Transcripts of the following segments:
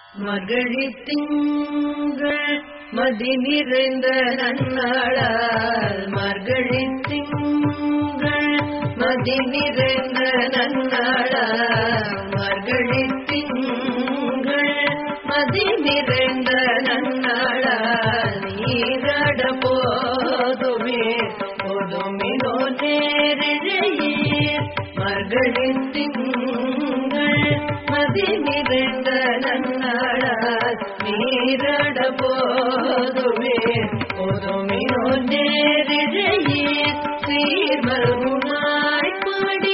மகளி திங்கள் மதி நிறைந்த நன்னாளால் மகளி திங்கள் மதி நிறைந்த நன்னாளால் மகளி திங்கள் மதி நிறைந்த நன்னாளால் நீராட போதுமே போதுமினோ நேரிழையீர் மகளி திங்கள் மதி நிறைந்த நன்னாளால் நீராட போதுமே போதுமினோ நேரிழையீர் சீர்மருமாய் பாடி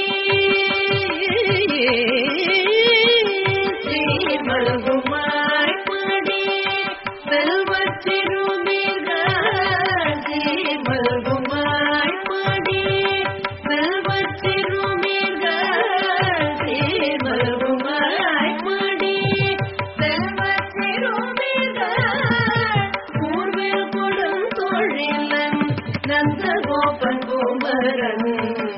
சீர்மருமாய் பாடி செல்வச் சிறுமீர்கள் சீர்மருமாய் பாடி செல்வச் சிறுமீர்கள் சீர்மருமாய் பாடி செல்வச் சிறுமீர்கள் பூர்வில் கொடும் தொழிலன் நந்தகோபன் குமரன்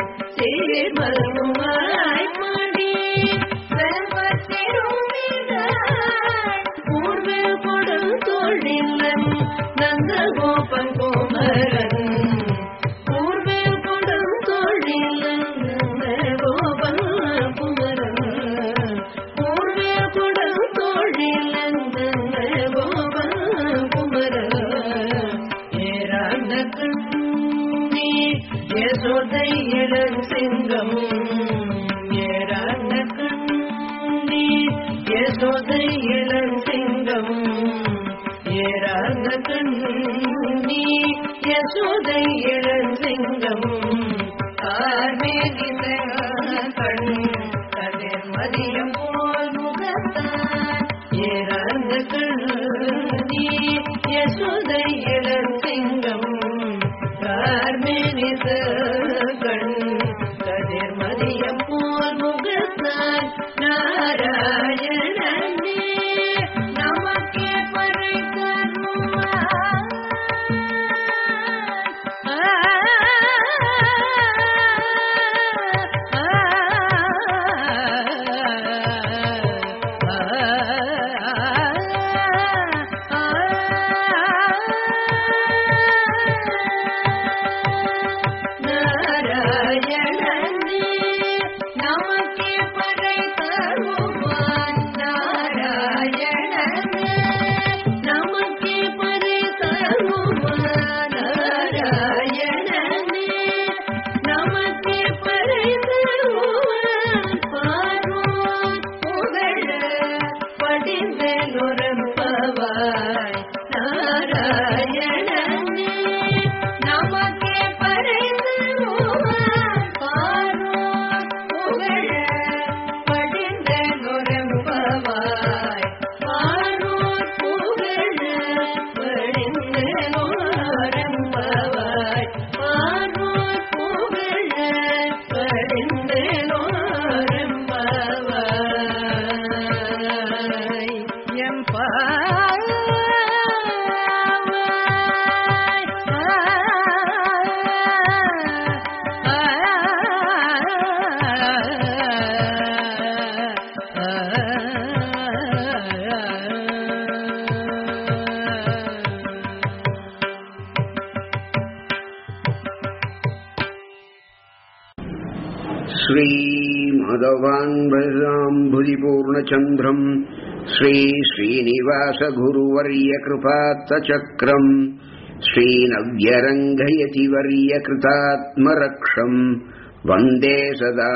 சீர்மருமாய் பாடி செல்வச் சிறுமீர்கள் பூர்வில் கொடும் தொழிலன் நந்தகோபன் குமரன் பூர்வில் கொடும் தொழிலன் நந்தகோபன் குமரன் பூர்வில் கொடும் தொழிலன் நந்தகோபன் குமரன் ஏறாண்ட கண்ணி யசோதை இளம் சிங்கம் ஏறாண்ட கண்ணி யசோதை இளம் சிங்கம் ஏறாண்ட கண்ணி யசோதை இளம் சிங்கம் கார்மேகி கண் கதிர் மதியம் போல் முகத்தான் ஏறாண்ட கண்ணி யசோதை இளம் சிங்கம் கார்மேனிச கண் கதிர் மதியம் போல் முகத்தான் நாராயணனே நமக்கே பறை நாராயணனே நமக்கே பறை தருவான் நாராயணனே நமக்கே பறை தருவான் நாராயணனே நமக்கே பறை தருவான் பார்வோன் புகழ படிந்தெலுரம்பவாய் நாராயணனே நமக்கே பறை தருவான் பார்வோன் புகழ படிந்தெலுரம்பவாய் பார்வோன் புகழ படிந்தெலுரம்பவாய் பார்வோன் புகழ படிந்தெலுரம்பவாய் श्रीमाधवान्भजाम्भुजिपूर्णचन्द्रम् श्रीश्रीनिवासगुरुवर्यकृपात्तचक्रम् श्रीनव्यरङ्गयति वर्यकृतात्मरक्षम् वन्दे सदा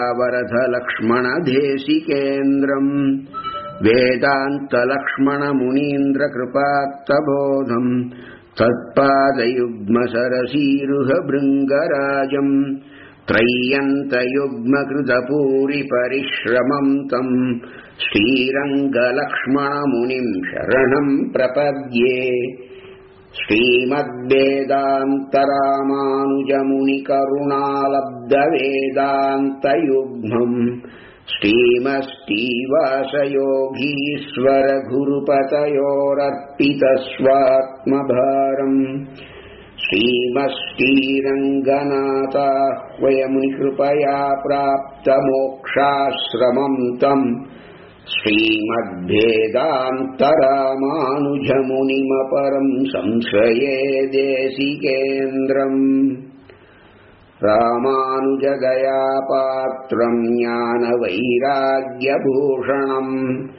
वरदलक्ष्मणदेशिकेन्द्रम् वेदान्तलक्ष्मणमुनीन्द्रकृपात्तबोधम् तत्पादयुग्मसरसीरुहभृङ्गराजम् त्रय्यन्तयुग्मकृतपूरिपरिश्रमम् तम् श्रीरङ्गलक्ष्मणमुनिम् शरणम् प्रपद्ये श्रीमद्वेदान्तरामानुजमुनिकरुणालब्धवेदान्तयुग्मम् श्रीमस्तीवासयोगीश्वरगुरुपतयोरर्पितस्वात्मभारम् श्रीमश्रीरङ्गनाथाह्वयमुनिकृपया प्राप्तमोक्षाश्रमम् तम् श्रीमद्भेदान्तरामानुजमुनिमपरम् संश्रये देशिकेन्द्रम् रामानुजदयापात्रम् ज्ञानवैराग्यभूषणम्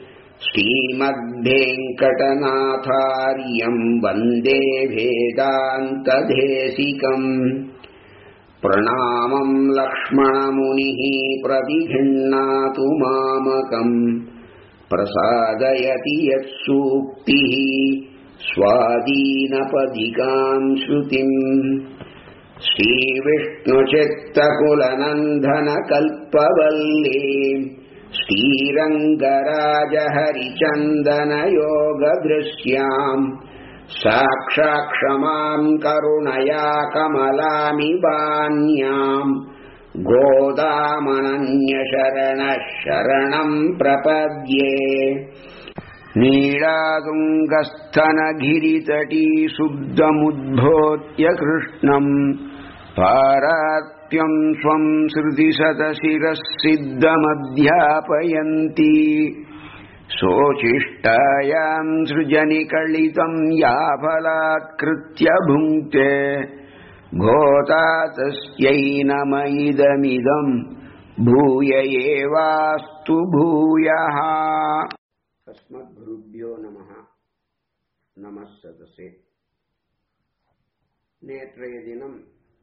श्रीमद्भेङ्कटनाथार्यम् वन्दे भेदान्तदेशिकम् प्रणामम् लक्ष्मणमुनिः प्रतिगृह्णातु मामकम् प्रसादयति यत्सूक्तिः स्वादीनपदिकाम् श्रुतिम् श्रीविष्णुचित्तकुलनन्दनकल्पवल्ली श्रीरङ्गराजहरिचन्दनयोगदृश्याम् साक्षाक्षमाम् करुणया कमलामिवान्याम् गोदामनन्यशरणः शरणम् प्रपद्ये नीलातुङ्गस्थनगिरितटी शुद्धमुद्भोत्य कृष्णम् पारात्यम् स्वम् श्रुतिशतशिरः सिद्धमध्यापयन्ती सोचिष्टायाम् सृजनिकलितम् याफलात्कृत्य भुङ्क्ते घोता तस्यै नम इदमिदम् भूय एवास्तु भूयः अस्मद्गुरुभ्यो नमः நம சதசே நேற்றைய தினம்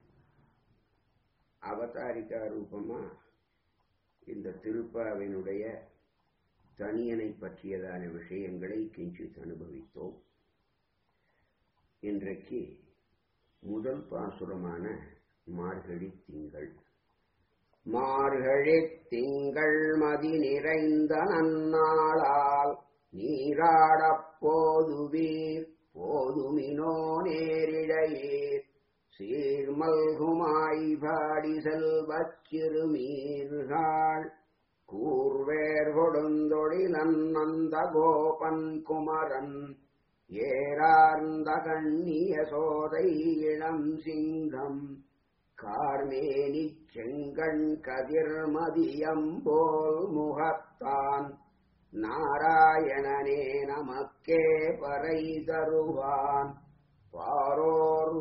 அவதாரிகா ரூபமா இந்த திருப்பாவினுடைய தனியனை பற்றியதான விஷயங்களை கிஞ்சித் அனுபவித்தோம் இன்றைக்கு முதல் பாசுரமான மார்கழி திங்கள் மார்கழி திங்கள் மதி நிறைந்த நன்னாளால் நீராடப் போதுவீர் போதுமினோ நேரிழையீர் சீர்மல்குமாய் பாடி செல்வச் சிறுமீர்கள் கூர்வேர் கொடுந்தொழிலன் நந்த கோபன் குமரன் ஏரார்ந்த கண்ணிய சோதை இளம் சிங்கம் கார்மேனி செங்கண் கதிர்மதியம் போல் முகத்தான் நாராயணனே நமக்கே பறை தருவான் பாரோர்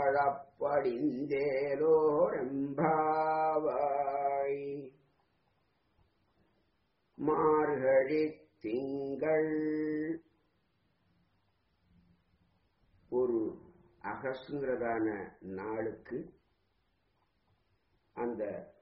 புகழப்படிந்தேலோரெம்பாவாய் மார்கழி திங்கள் ஒரு அகசுங்கிறதான நாளுக்கு அந்த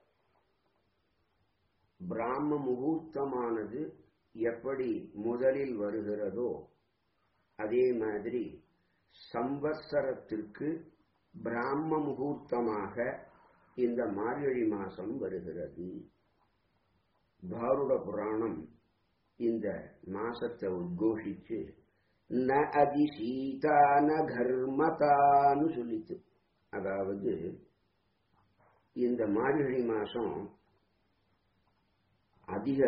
பிராம முகூர்த்தமானது எப்படி முதலில் வருகிறதோ அதே மாதிரி சம்பத்சரத்திற்கு பிராம முகூர்த்தமாக இந்த மார்கழி மாசம் வருகிறது பாருட புராணம் இந்த மாசத்தை உத்கோஷிச்சு ந அதிசீதா ந கர்மதான்னு சொல்லித்து அதாவது இந்த மார்கழி மாசம் அதிக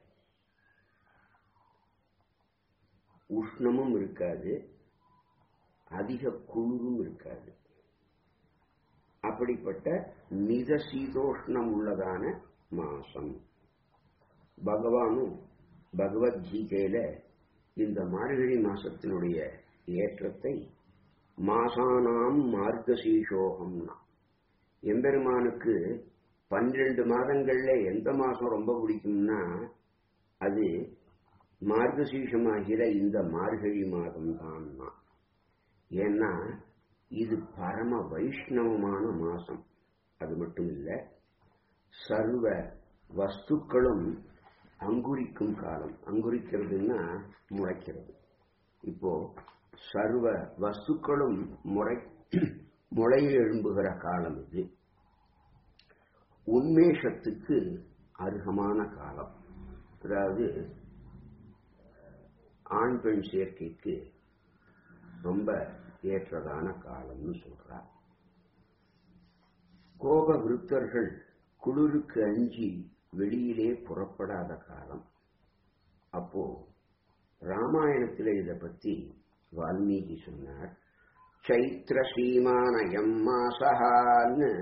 உஷ்ணமும் இருக்காது அதிக குளிரும் இருக்காது அப்படிப்பட்ட மித சீதோஷ்ணம் உள்ளதான மாசம் பகவானும் பகவத்கீதையில இந்த மார்கழி மாசத்தினுடைய ஏற்றத்தை மாசானாம் மார்கசீஷோகம்னா எம்பெருமானுக்கு பன்னிரண்டு மாதங்கள்ல எந்த மாசம் ரொம்ப பிடிக்கும்னா அது மார்கசீஷமாகிற இந்த மார்கழி மாதம் தான் ஏன்னா இது பரம வைஷ்ணவமான மாசம் அது மட்டும் இல்ல சர்வ வஸ்துக்களும் அங்குரிக்கும் காலம் அங்குரிக்கிறதுன்னா முளைக்கிறது இப்போ சர்வ வஸ்துக்களும் முளை முளை எழும்புகிற காலம் இது உன்மேஷத்துக்கு அருகமான காலம் அதாவது ஆண் பெண் சேர்க்கைக்கு ரொம்ப ஏற்றதான காலம்னு சொல்றார் கோப விருத்தர்கள் குளிருக்கு அஞ்சி வெளியிலே புறப்படாத காலம் அப்போ ராமாயணத்தில் இதை பத்தி வால்மீகி சொன்னார் சைத்திர ஸ்ரீமானயம் மாசகான்னு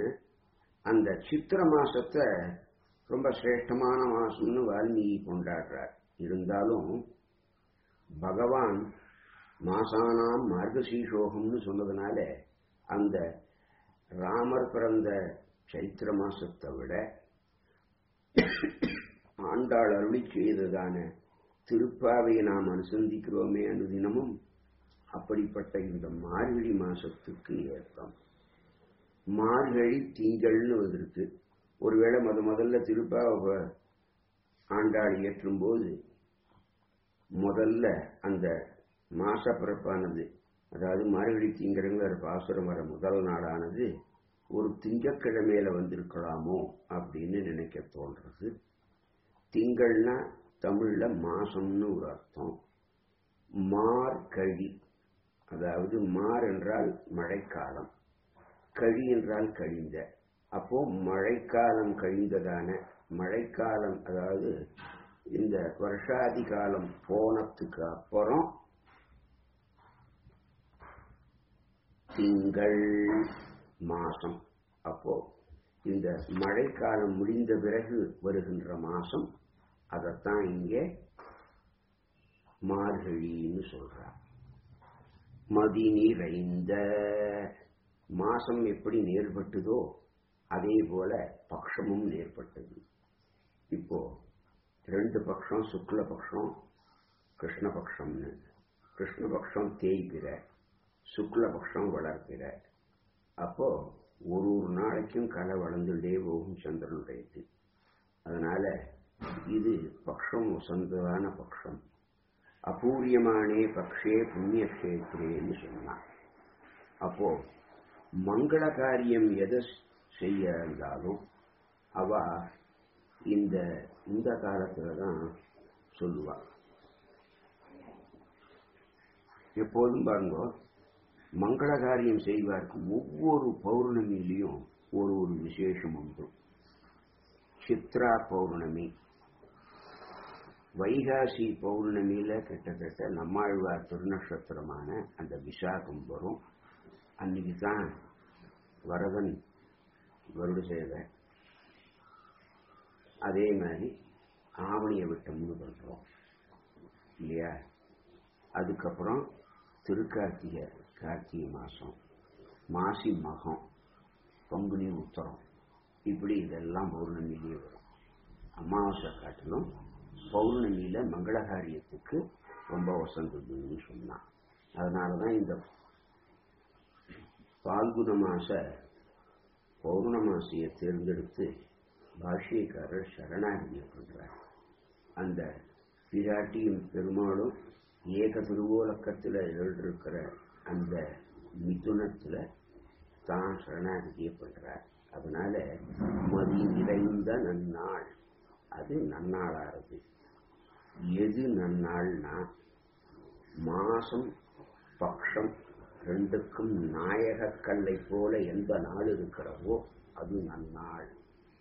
அந்த சித்திர மாசத்தை ரொம்ப சிரேஷ்டமான மாசம்னு வால்மீகி கொண்டாடுறார் இருந்தாலும் பகவான் மாசானாம் மார்கசீஷோகம்னு சொன்னதுனால அந்த ராமர் பிறந்த சைத்திர மாசத்தை விட ஆண்டாள் அருளி செய்ததான திருப்பாவையை நாம் அனுசந்திக்கிறோமே அனுதினமும் அப்படிப்பட்ட இந்த மார்கழி மாசத்துக்கு ஏற்றம் மார்கழி திங்கள்னு வந்திருக்கு ஒருவேளை முத முதல்ல திருப்பாவை ஆண்டாள் இயற்றும் போது முதல்ல அந்த மாச பிறப்பானது அதாவது மார்கழி திங்கள்ங்கிற பாசுரம் வர முதல் நாளானது ஒரு திங்கக்கிழமையில வந்திருக்கலாமோ அப்படின்னு நினைக்க தோன்றது திங்கள்னா தமிழ்ல மாசம்னு ஒரு அர்த்தம் மார்கழி அதாவது மார் என்றால் மழைக்காலம் கழி என்றால் கழிந்த அப்போ மழைக்காலம் கழிந்ததான மழைக்காலம் அதாவது இந்த வருஷாதி காலம் போனதுக்கு அப்புறம் திங்கள் மாசம் அப்போ இந்த மழைக்காலம் முடிந்த பிறகு வருகின்ற மாசம் அதைத்தான் இங்கே மார்கழின்னு சொல்றார் மதி நிறைந்த மாசம் எப்படி நேர்பட்டதோ அதே போல பக்ஷமும் நேர்பட்டது இப்போ ரெண்டு பக்ஷம் சுக்ல பக்ஷம் கிருஷ்ணபக்ஷம்னு கிருஷ்ணபக்ஷம் தேய்பிற சுக்லபக்ஷம் வளர்ப்பிற அப்போ ஒரு ஒரு நாளைக்கும் கலை வளர்ந்துட்டே போகும் சந்திரனுடையது அதனால இது பக்ஷம் வசந்ததான பக்ஷம் அபூரியமானே பக்ஷே புண்ணிய கஷேத்திரேன்னு சொன்னான் அப்போ மங்கள காரியம் எதை செய்ய இருந்தாலும் அவ இந்த இந்த காலத்துல தான் சொல்லுவா எப்போதும் பாருங்க மங்கள காரியம் செய்வார்க்கு ஒவ்வொரு பௌர்ணமியிலையும் ஒரு ஒரு விசேஷம் உண்டு சித்ரா பௌர்ணமி வைகாசி பௌர்ணமியில கிட்டத்தட்ட நம்மாழ்வார் திருநட்சத்திரமான அந்த விசாகம் வரும் அன்னைக்கு தான் வரதன் வருட சேவை அதே மாதிரி ஆவணிய விட்டம்னு பண்றோம் இல்லையா அதுக்கப்புறம் திருக்கார்த்திகை கார்த்திகை மாசம் மாசி மகம் பங்குனி உத்தரம் இப்படி இதெல்லாம் பௌர்ணமியிலேயே வரும் அமாவாசை காட்டிலும் பௌர்ணமியில மங்களகாரியத்துக்கு ரொம்ப வசந்ததுன்னு சொன்னான் அதனாலதான் இந்த பால்குன மாச பௌர்ணமாசியை தேர்ந்தெடுத்து பாஷ்யக்காரர் சரணாகிய பண்றார் அந்த பிராட்டியும் பெருமாளும் ஏக திருவோலக்கத்தில் எழுதிருக்கிற அந்த மிதுனத்துல தான் சரணாகதியை பண்றார் அதனால மதி நிறைந்த நன்னாள் அது நன்னாளாறது எது நன்னாள்னா மாசம் பக்ஷம் ரெண்டுக்கும் நாயக கல்லை போல எந்த நாள் இருக்கிறதோ அது நன்னாள்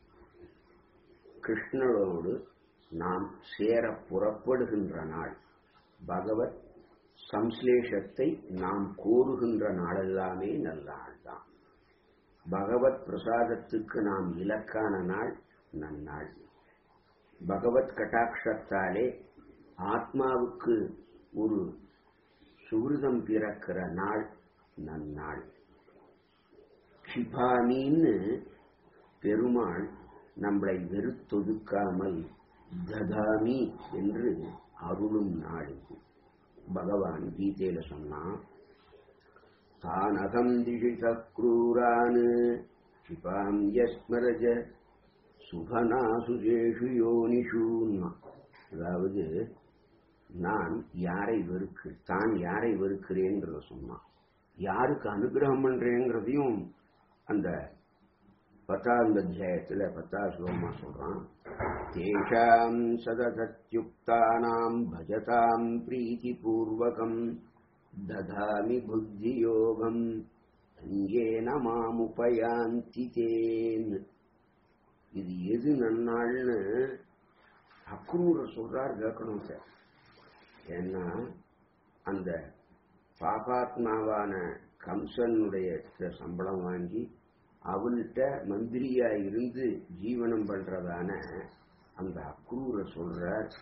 கிருஷ்ணனோடு நாம் சேர புறப்படுகின்ற நாள் பகவத் சம்ஸ்லேஷத்தை நாம் கோருகின்ற நாளெல்லாமே நல்ல நாள்தான் பகவத் பிரசாதத்துக்கு நாம் இலக்கான நாள் நன்னாள் பகவத் கட்டாட்சத்தாலே ஆத்மாவுக்கு ஒரு சுகிருதம் பிறக்கிற நாள் நன்னாள் க்ஷிபானின்னு பெருமாள் நம்மளை வெறுத்தொதுக்காமல் ததாமி என்று அருளும் நாள் இது பகவான் கீதையில சொன்னான் தானகம் திஷித க்ரூரான் க்ஷிபாம் யஸ்மரஜ சுபனாசுஜேஷு யோனிஷூன்னா அதாவது நான் யாரை வெறுக்கு தான் யாரை வெறுக்கிறேங்கிறத சொன்னான் யாருக்கு அனுகிரகம் பண்றேங்கிறதையும் அந்த பத்தாவது அத்தியாயத்துல பத்தாவது ஸ்லோகமா சொல்றான் தேஷாம் சதசத்யுக்தானாம் பஜதாம் பிரீத்தி பூர்வகம் ததாமி புத்தி யோகம் அங்கேன மாமுபயாந்தி தேன் இது எது நன்னாள்னு அக்ரூர சொல்றார் கேட்கணும் சார் ஏன்னா அந்த பாபாத்மாவான கம்சனுடைய சம்பளம் வாங்கி அவன்கிட்ட மந்திரியா இருந்து ஜீவனம் பண்றதான அந்த அக்ரூர சொல்றார்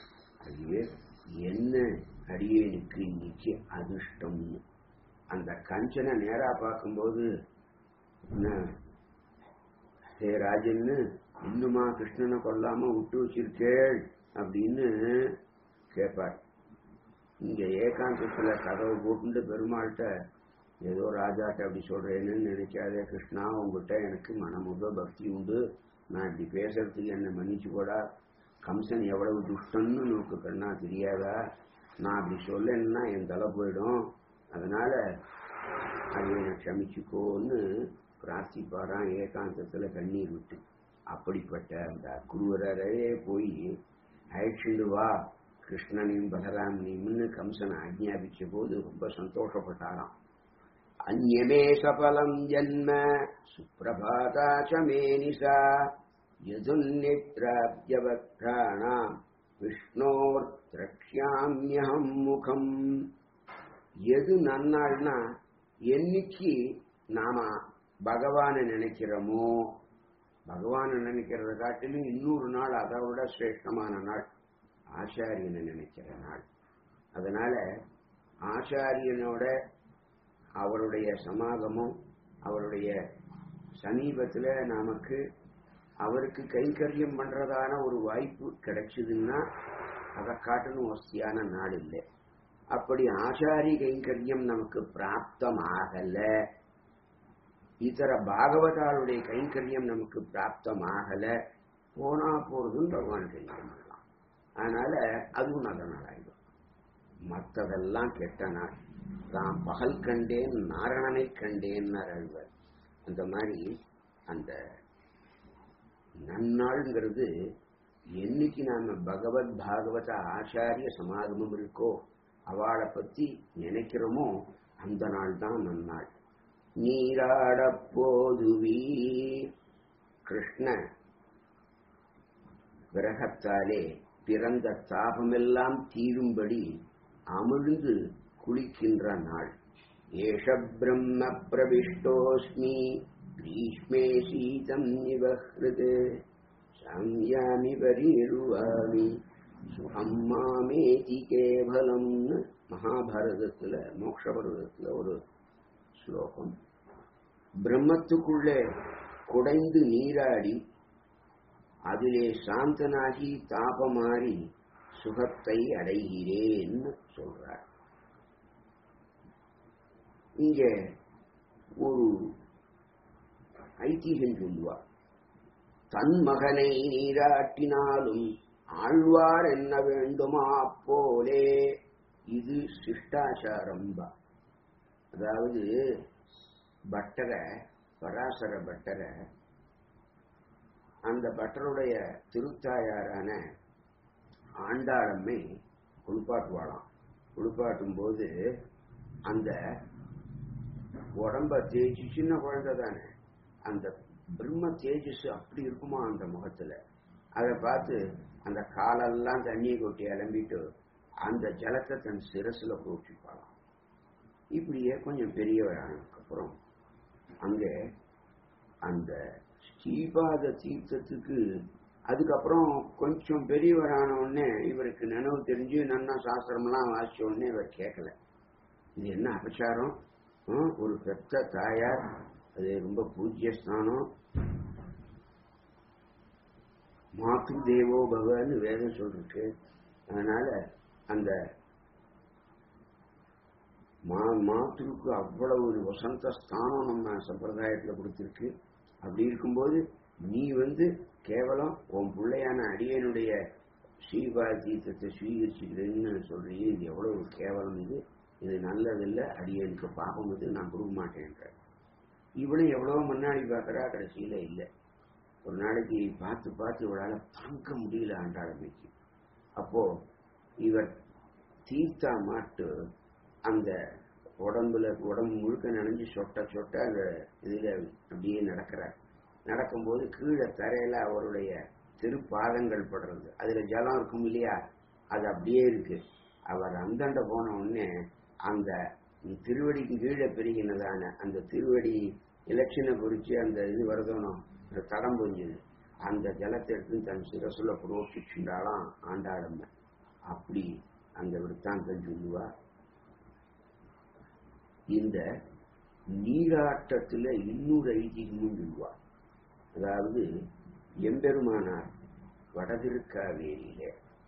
ஐயே என்ன அடியேனுக்கு இன்னைக்கு அதிர்ஷ்டம்னு அந்த கஞ்சனை நேரா பார்க்கும்போது என்ன ஹே ராஜன்னு இன்னுமா கிருஷ்ணனை கொல்லாம விட்டு வச்சிருக்கேள் அப்படின்னு கேட்பார் இங்க ஏகாந்தத்துல கதவு போட்டு பெருமாள்கிட்ட ஏதோ ராஜாட்ட அப்படி சொல்றேன்னு நினைக்காதே கிருஷ்ணா உங்ககிட்ட எனக்கு மனமுக பக்தி உண்டு நான் இப்படி பேசுறதுக்கு என்ன மன்னிச்சு போடா கம்சன் எவ்வளவு துஷ்டன்னு உனக்கு கண்ணா தெரியாதா நான் அப்படி சொல்லலைன்னா என் தலை போயிடும் அதனால அதை என்னை க்ஷமிச்சுக்கோன்னு பிரார்த்திப்பாரான் ஏகாந்தத்துல கண்ணீர் விட்டு அப்படிப்பட்ட அந்த குருவரரே போய் அழைச்சிண்டு வா கிருஷ்ணனையும் பலராமனையும்னு கம்சனை ஆஜ்ஞாபிச்ச போது ரொம்ப சந்தோஷப்பட்டாராம் அந்யமே சபலம் ஜன்ம சுப்பிரபாதாச்ச மே நிசா யதுன்னித்ராப்யவக்ராணாம் விஷ்ணோர் திரக்ஷாமியகம் முகம் எது நன்னாள்னா என்னைக்கு நாம பகவானை நினைக்கிறோமோ பகவானை நினைக்கிறத காட்டிலும் இன்னொரு நாள் அதை விட சிரேஷ்டமான நாள் ஆச்சாரியனை நினைக்கிற நாள் அதனால ஆச்சாரியனோட அவருடைய சமாகமும் அவருடைய சமீபத்துல நமக்கு அவருக்கு கைங்கரியம் பண்றதான ஒரு வாய்ப்பு கிடைச்சதுன்னா அதை காட்டணும் வசதியான நாள் இல்லை அப்படி ஆச்சாரி கைங்கரியம் நமக்கு பிராப்தமாகல இதர பாகவதாளுடைய கைங்கரியம் நமக்கு பிராப்தமாகல போனா போறதுன்னு பகவான் கைங்கரியம் பண்ணலாம் அதனால அதுவும் நல்ல நாளாயிடும் மற்றதெல்லாம் கெட்ட நாள் தான் பகல் கண்டேன் நாரணனை கண்டேன் அழுவர் அந்த மாதிரி அந்த நன்னாள்ங்கிறது என்னைக்கு நாம பகவத் பாகவத ஆச்சாரிய சமாகமம் இருக்கோ அவளை பத்தி நினைக்கிறோமோ அந்த நாள் தான் நன்னாள் நீராடப் போதுவீ கிருஷ்ண விரகத்தாலே பிறந்த தாபமெல்லாம் தீரும்படி அமிழ்ந்து குளிக்கின்ற நாள் ஏஷ பிரம்ம பிரவிஷ்டோஸ்மி கிரீஷ்மே சீதம் நிவஹ்ருது சாமியாமி பரிருவாமி சுகம் மாமேதி கேவலம்னு மகாபாரதத்துல மோக்ஷபர்வதத்துல ஒரு ஸ்லோகம் பிரம்மத்துக்குள்ளே குடைந்து நீராடி அதிலே சாந்தனாகி தாபமாறி சுகத்தை அடைகிறேன்னு சொல்றார் இங்க ஒரு ஐதீகம் சொல்லுவார் தன் மகனை நீராட்டினாலும் ஆழ்வார் என்ன வேண்டுமா போலே இது சிஷ்டாச்சாரம்பா அதாவது பட்டரை பராசர பட்டரை அந்த பட்டருடைய திருத்தாயாரான ஆண்டாளம்மை குளிப்பாட்டுவாளாம் குளிப்பாட்டும் போது அந்த உடம்ப தேய்ச்சி சின்ன குழந்தை தானே அந்த பிரம்ம தேஜஸ் அப்படி இருக்குமா அந்த முகத்துல அதை பார்த்து அந்த காலெல்லாம் தண்ணியை கொட்டி அலம்பிட்டு அந்த ஜலத்தை தன் சிரசுல போச்சுப்பாளாம் இப்படியே கொஞ்சம் பெரியவர் ஆனதுக்கப்புறம் அங்கே அந்த ஸ்ரீபாத தீர்த்தத்துக்கு அதுக்கப்புறம் கொஞ்சம் பெரியவரான உடனே இவருக்கு நினைவு தெரிஞ்சு நன்னா சாஸ்திரம்லாம் வாசிச்ச உடனே இவர் கேட்கல இது என்ன அபச்சாரம் ஹம், ஒரு பெத்த தாயார் அது ரொம்ப பூஜ்ய ஸ்தானம் மாத்து தேவோ பகவான்னு வேதம் சொல்லிருக்கு அதனால அந்த மா மாத்துருக்கு அவ்வளவு ஒரு வசந்த ஸ்தானம் நம்ம சம்பிரதாயத்துல கொடுத்திருக்கு அப்படி இருக்கும்போது நீ வந்து கேவலம் உன் பிள்ளையான அடியனுடைய ஸ்ரீபாதீத்தத்தை ஸ்வீகரிச்சுக்கிறேன்னு சொல்றீங்க இது எவ்வளவு கேவலம் இது இது நல்லதில்லை அடியனுக்கு பாபம் இது நான் கொடுக்க மாட்டேன்ற இவளும் எவ்வளவோ முன்னாடி பார்க்கறா கடைசியில இல்லை ஒரு நாளைக்கு பார்த்து பார்த்து இவளால தாங்க முடியல ஆண்டாளமைக்கு அப்போ இவர் தீர்த்தா மாட்டு அந்த உடம்புல உடம்பு முழுக்க நனைஞ்சு சொட்ட சொட்ட அந்த இதுல அப்படியே நடக்கிறார் நடக்கும்போது கீழே தரையில அவருடைய திருப்பாதங்கள் படுறது அதுல ஜலம் இருக்கும் இல்லையா அது அப்படியே இருக்கு அவர் அந்தண்ட போன உடனே அந்த திருவடிக்கு கீழே பெருகினதான அந்த திருவடி இலட்சணை குறிச்சு அந்த இது வருதணும் அந்த தடம் புரிஞ்சுது அந்த ஜலத்தை எடுத்து தன் சிரசுல புரோட்சிச்சுண்டாலாம் ஆண்டாளம்ம அப்படி அந்த விற்த்தாந்தம் சொல்லுவா இந்த நீராட்டத்துல இன்னொரு ஐதீகமும் சொல்லுவா அதாவது எம்பெருமானார் வடதிருக்காவேரியில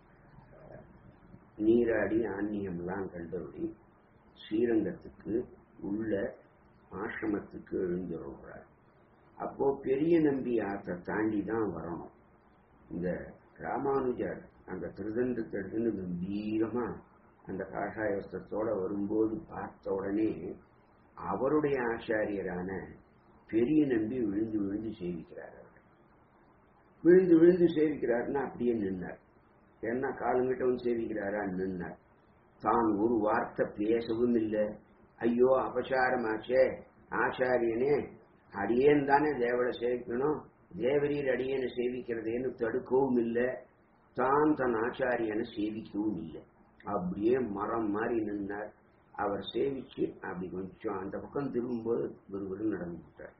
நீராடி ஆன்மீகம்லாம் கண்டபடி ஸ்ரீரங்கத்துக்கு உள்ள ஆசிரமத்துக்கு எழுந்துருகிறார் அப்போ பெரிய நம்பி ஆற்றை தாண்டி தான் வரணும் இந்த ராமானுஜர் அந்த திருதண்டத்தை எடுத்துன்னு கம்பீரமா அந்த காஷாய வஸ்திரத்தோட வரும்போது பார்த்த உடனே அவருடைய ஆச்சாரியரான பெரிய நம்பி விழுந்து விழுந்து சேவிக்கிறார் அவர் விழுந்து விழுந்து சேவிக்கிறார்னா அப்படியே நின்னார் ஏன்னா காலங்கிட்ட வந்து சேவிக்கிறாரா நின்னார் தான் ஒரு வார்த்தை பேசவும் இல்லை ஐயோ அபசாரமாச்சே ஆச்சாரியனே அடியேன் தானே தேவரை சேவிக்கணும் தேவரீர் அடியேனை சேவிக்கிறதேன்னு தடுக்கவும் இல்லை தான் தன் ஆச்சாரியனை சேவிக்கவும் இல்லை அப்படியே மரம் மாதிரி நின்னார் அவர் சேவிச்சு அப்படி கொஞ்சம் அந்த பக்கம் திரும்பும்போது விறுவிறு நடந்து விட்டார்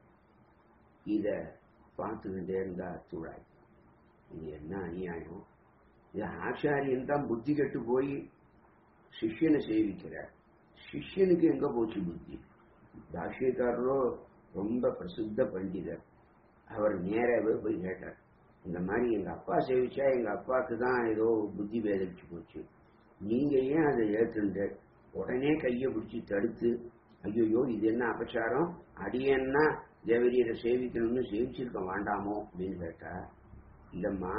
இத பார்த்துக்கிட்டே இருந்தா துழாய் இது என்ன அநியாயம் இது ஆச்சாரியன் தான் புத்தி கெட்டு போய் சிஷ்யனை சேவிக்கிறார் சிஷ்யனுக்கு எங்க போச்சு புத்தி பாஷ்யக்காரரோ ரொம்ப பிரசித்த பண்டிதர் அவர் நேராகவே போய் கேட்டார் இந்த மாதிரி எங்க அப்பா சேவிச்சா எங்க அப்பாவுக்கு தான் ஏதோ புத்தி பேதலிச்சு போச்சு நீங்க ஏன் அதை ஏற்றுண்டு உடனே கையை பிடிச்சி தடுத்து ஐயோ இது என்ன அபச்சாரம் அடியன்னா தேவரியரை சேவிக்கணும்னு சேவிச்சிருக்க வேண்டாமோ அப்படின்னு கேட்டா இல்லம்மா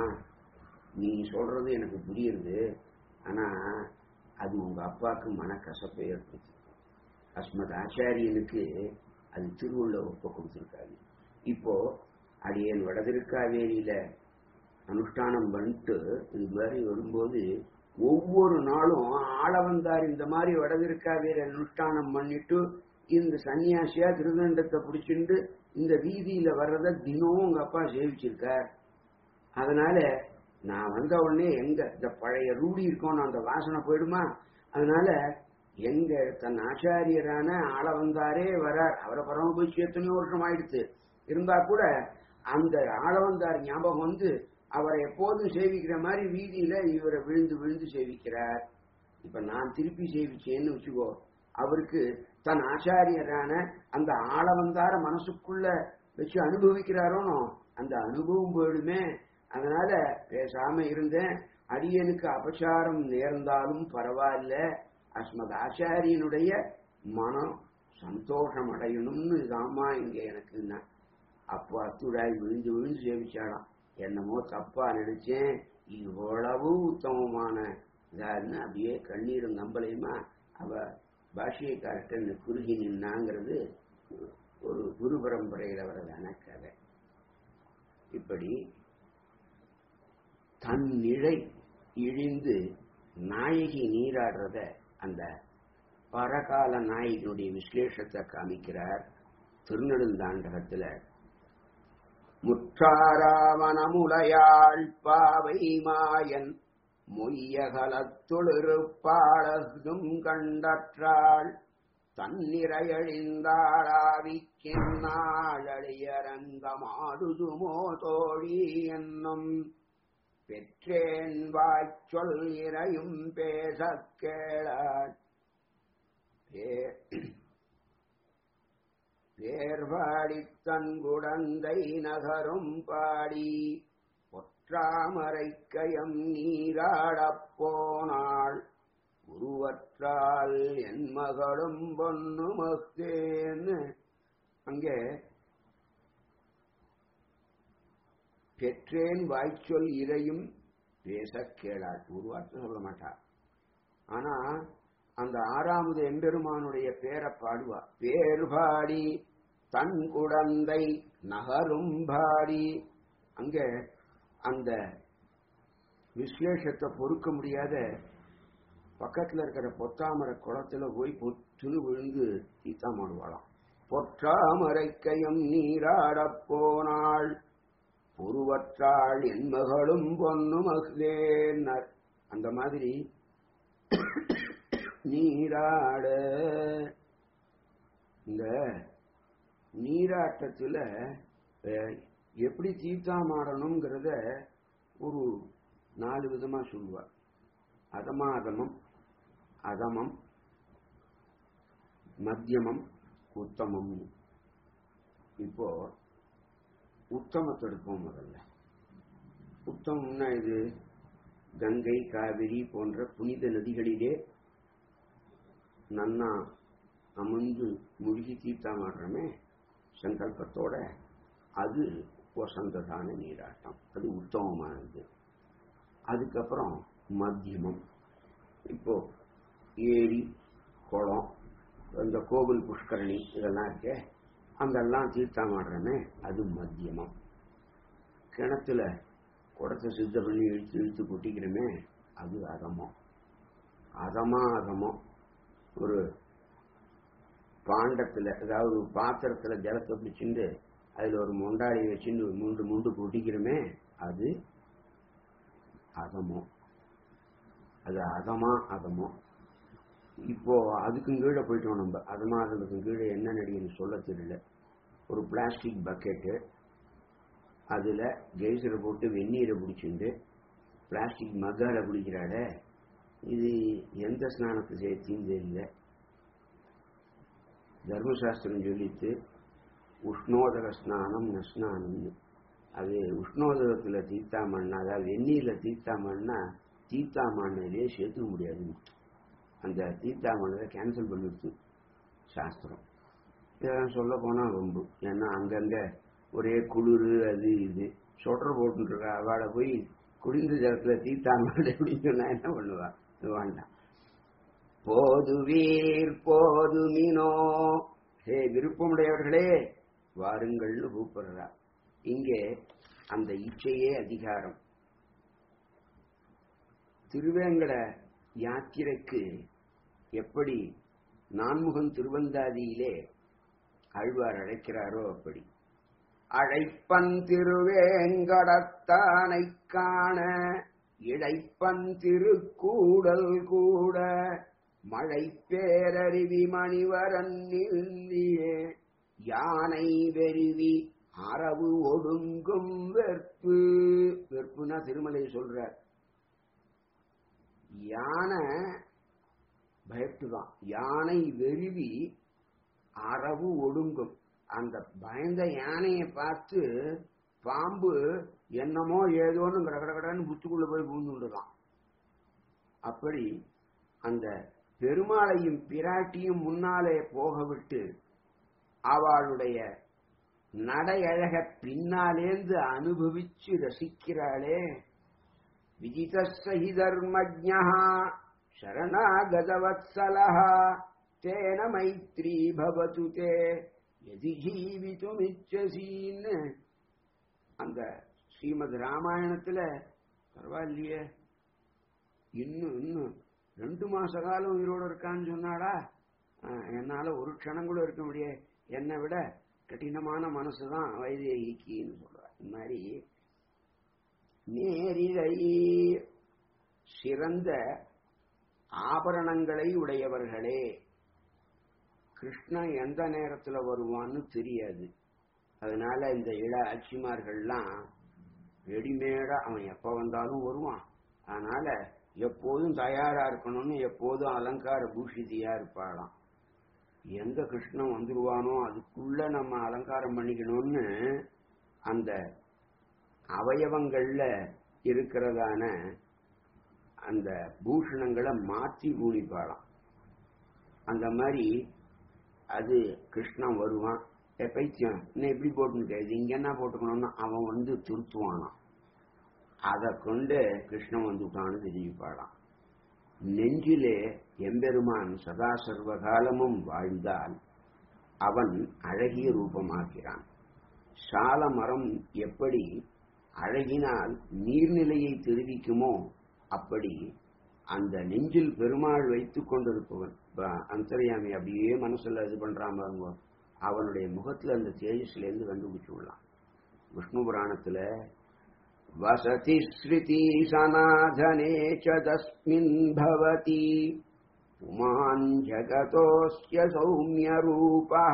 நீ சொல்றது எனக்கு புரியுது ஆனா அது உங்க அப்பாவுக்கு மனக்கசப்பை ஏற்படுத்தி அஸ்மத் ஆச்சாரியனுக்கு அது திருவுள்ள ஒப்ப கொடுத்திருக்காங்க இப்போ அடியேன் வடதிருக்காவேரியில அனுஷ்டானம் பண்ணிட்டு இது மாதிரி வரும்போது ஒவ்வொரு நாளும் ஆளவந்தார் இந்த மாதிரி வடதிருக்காவேரி அனுஷ்டானம் பண்ணிட்டு இந்த சன்னியாசியா திருதண்டத்தை பிடிச்சிட்டு இந்த வீதியில வர்றத தினமும் உங்க அப்பா சேவிச்சிருக்கார் அதனால நான் வந்த உடனே எங்க இந்த பழைய ரூடி இருக்கோம் அந்த வாசனை போயிடுமா அதனால எங்க தன் ஆச்சாரியரான ஆள வந்தாரே வரார் அவரை பரம போய் எத்தனையோ வருஷம் ஆயிடுத்து இருந்தா கூட அந்த ஆளவந்தார் ஞாபகம் வந்து அவரை எப்போதும் சேவிக்கிற மாதிரி வீதியில இவரை விழுந்து விழுந்து சேவிக்கிறார் இப்ப நான் திருப்பி சேவிச்சேன்னு வச்சுக்கோ அவருக்கு தன் ஆச்சாரியரான அந்த ஆளவந்தார மனசுக்குள்ள வச்சு அனுபவிக்கிறாரோனோ அந்த அனுபவம் போயிடுமே அதனால பேசாம இருந்தேன் அடியனுக்கு அபச்சாரம் நேர்ந்தாலும் பரவாயில்ல அஸ்மத் ஆச்சாரியனுடைய மனம் சந்தோஷம் அடையணும்னு இதாமா இங்க எனக்கு அப்போ அத்துடாய் விழுந்து விழுந்து சேவிச்சாலாம் என்னமோ தப்பா நினைச்சேன் இவ்வளவு உத்தமமான இதாருன்னு அப்படியே கண்ணீரும் நம்பலையுமா அவ பாஷியக்கார்ட்ட குறுகி நின்னாங்கிறது ஒரு குரு பரம்பரையில் வரதான கதை இப்படி தன் நிழை இழிந்து நாயகி நீராடுறத அந்த பரகால நாயகினுடைய விசலேஷத்தை காமிக்கிறார் திருநெடுந்தாண்டகத்துல முற்றாராமணமுலையாள் பாவை மாயன் மொய்யகலத்தொழிருப்பாளதும் கண்டற்றாள் தன்னிறையழிந்தாளாவிக்கின்னாளழியரங்கமாடுதுமோ தோழி என்னும் பெற்றேன் வாய்ச்சொல் இறையும் பேசக் கேளாள் பேர்பாடித் தன்குடந்தை நகரும் பாடி ஒற்றாமரைக்கயம் நீராடப் போனாள் உருவற்றால் என் மகளும் பொண்ணுமத்தேன்னு அங்கே பெற்றேன் வாய்ச்சொல் இறையும் பேச கேளாள் ஒரு வார்த்தை சொல்ல மாட்டா ஆனா அந்த ஆறாவது எம்பெருமானுடைய பேரை பாடுவா பேர் பாடி தன் குழந்தை நகரும் பாடி அங்க அந்த விசலேஷத்தை பொறுக்க முடியாத பக்கத்துல இருக்கிற பொத்தாமரை குளத்துல போய் பொத்துன்னு விழுந்து தீத்தாமாடுவாளாம் பொற்றாமரைக்கையும் நீராடப் போனாள் பொருவற்றாள் என் மகளும் பொண்ணும் அகுதேன்னார் அந்த மாதிரி நீராட இந்த நீராட்டத்துல அஹ், எப்படி தீர்த்தாமாடணுங்கிறத ஒரு நாலு விதமா சொல்லுவார் அதமாதமம் அதமம் மத்தியமம் உத்தமம் இப்போ உத்தமத்தை எடுப்போம் முதல்ல உத்தமம்னா இது கங்கை காவிரி போன்ற புனித நதிகளிலே நன்னா அமர்ந்து முழுகி தீர்த்தமாடுறமே சங்கல்பத்தோட அது வசந்ததான நீராட்டம் அது உத்தமமானது அதுக்கப்புறம் மத்தியமம் இப்போ ஏரி குளம் இந்த கோவில் புஷ்கரணி இதெல்லாம் இருக்கே அங்கெல்லாம் தீர்த்தமாடுறமே அது மத்தியமம் கிணத்துல குடத்தை சித்த பண்ணி இழுத்து இழுத்து கொட்டிக்கிறோமே அது அதமம் அதமா அதமம் ஒரு பாண்டத்துல அதாவது ஒரு பாத்திரத்துல ஜலத்தை பிடிச்சிட்டு அதுல ஒரு மொண்டாடி வச்சுட்டு மூண்டு மூண்டு கொட்டிக்கிறோமே அது அதமம் அது அதமா அதமோ இப்போ அதுக்கும் கீழே போயிட்டோம் நம்ம அதமா அதனுக்கும் கீழே என்ன நடிகன்னு சொல்ல தெரியல ஒரு பிளாஸ்டிக் பக்கெட்டு அதுல கெய்சரை போட்டு வெந்நீரை பிடிச்சிண்டு பிளாஸ்டிக் மக்கால குடிக்கிறாட இது எந்த ஸ்நானத்தை சேர்த்தின்னு தெரியல தர்மசாஸ்திரம் சொல்லிட்டு உஷ்ணோதக ஸ்நானம் நஸ்நானம்னு அது உஷ்ணோதகத்துல தீர்த்தாமண்ணா அதாவது வெந்நீர்ல தீர்த்தாமண்ணா தீர்த்தாமண்ணிலே சேர்த்துக்க முடியாது அந்த தீர்த்தாமண்ணை கேன்சல் பண்ணிடுச்சு சாஸ்திரம் இதெல்லாம் சொல்ல போனா ரொம்ப ஏன்னா அங்கங்க ஒரே குளிர் அது இது சொட்டர் போட்டுருக்கா அவளை போய் குடிந்த ஜலத்துல தீர்த்தாமல் அப்படின்னு சொன்னா என்ன பண்ணுவா இது வேண்டாம் போதுவீர் போதுமினோ ஹே விருப்பமுடையவர்களே வாருங்கள்னு கூப்பிடுறா இங்கே அந்த இச்சையே அதிகாரம் திருவேங்கட யாத்திரைக்கு எப்படி நான்முகன் திருவந்தாதியிலே ஆழ்வார் அழைக்கிறாரோ அப்படி அழைப்பன் திருவேங்கடத்தானை காண இழைப்பன் திருக்கூடல் கூட மழை பேரருவி மணிவரன் நின்றியே யானை வெறுவி அரவு ஒடுங்கும் வெற்பு வெற்புனா திருமலை சொல்றார் யானை பயத்துதான் யானை வெறுவி அரவு ஒடுங்கும் அந்த பயந்த யானையை பார்த்து பாம்பு என்னமோ ஏதோன்னு கடகடன்னு புத்துக்குள்ள போய் பூந்துண்டுதான் அப்படி அந்த பெருமாளையும் பிராட்டியும் முன்னாலே போக விட்டு அவளுடைய நடையழக பின்னாலேந்து அனுபவிச்சு ரசிக்கிறாளே விஜித சகிதர்மஜா சரணாகதவத்சலஹா தேன மைத்ரி பவது தே எதி ஜீவித்துமிச்சசின்னு அந்த ஸ்ரீமத் ராமாயணத்துல பரவாயில்லையே இன்னும் இன்னும் ரெண்டு மாச காலம் உயிரோடு இருக்கான்னு சொன்னாடா ஆஹ், என்னால ஒரு க்ஷணம் கூட இருக்க முடியாது என்னை விட கடினமான மனசுதான் வைதேகிக்கின்னு சொல்ற இந்த மாதிரி நேரிழை சிறந்த ஆபரணங்களை உடையவர்களே கிருஷ்ணன் எந்த நேரத்துல வருவான்னு தெரியாது அதனால இந்த இள ஆட்சிமார்கள்லாம் ரெடிமேடா அவன் எப்ப வந்தாலும் வருவான் அதனால எப்போதும் தயாரா இருக்கணும்னு எப்போதும் அலங்கார பூஷிதியா இருப்பாளாம் எந்த கிருஷ்ணன் வந்துருவானோ அதுக்குள்ள நம்ம அலங்காரம் பண்ணிக்கணும்னு அந்த அவயவங்கள்ல இருக்கிறதான அந்த பூஷணங்களை மாற்றி கூடிப்பாளாம் அந்த மாதிரி அது கிருஷ்ணன் வருவான் ஏ பைத்தியம் இன்னும் எப்படி போட்டுன்னு இது இங்க என்ன போட்டுக்கணும்னு அவன் வந்து திருத்துவானாம் அதை கொண்டு கிருஷ்ணன் வந்துட்டான்னு தெரிவிப்பாளாம் நெஞ்சிலே எம்பெருமான் சதா சர்வ காலமும் வாழ்ந்தால் அவன் அழகிய ரூபமாகிறான் சால மரம் எப்படி அழகினால் நீர்நிலையை தெரிவிக்குமோ அப்படி அந்த நெஞ்சில் பெருமாள் வைத்துக் கொண்டிருப்பவன் இப்ப அந்தர்யாமி அப்படியே மனசுல இது பண்றான் பாருங்க அவனுடைய முகத்துல அந்த தேஜஸ்ல இருந்து கண்டுபிடிச்சு விடலாம் விஷ்ணு புராணத்துல வசதி ஸ்ருதி சனாதனே ச தஸ்மின் பவதி புமான் ஜகதோஸ்ய சௌமிய ரூபः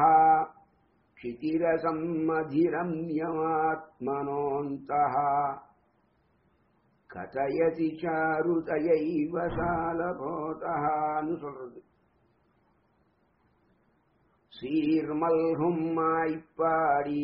क्षितिरसम् मधिरम्यमात्मनोऽन्तः கதயதி சாருதயைவ சாலபோதான்னு சொல்றது சீர்மல்கும் மாய்ப்பாடி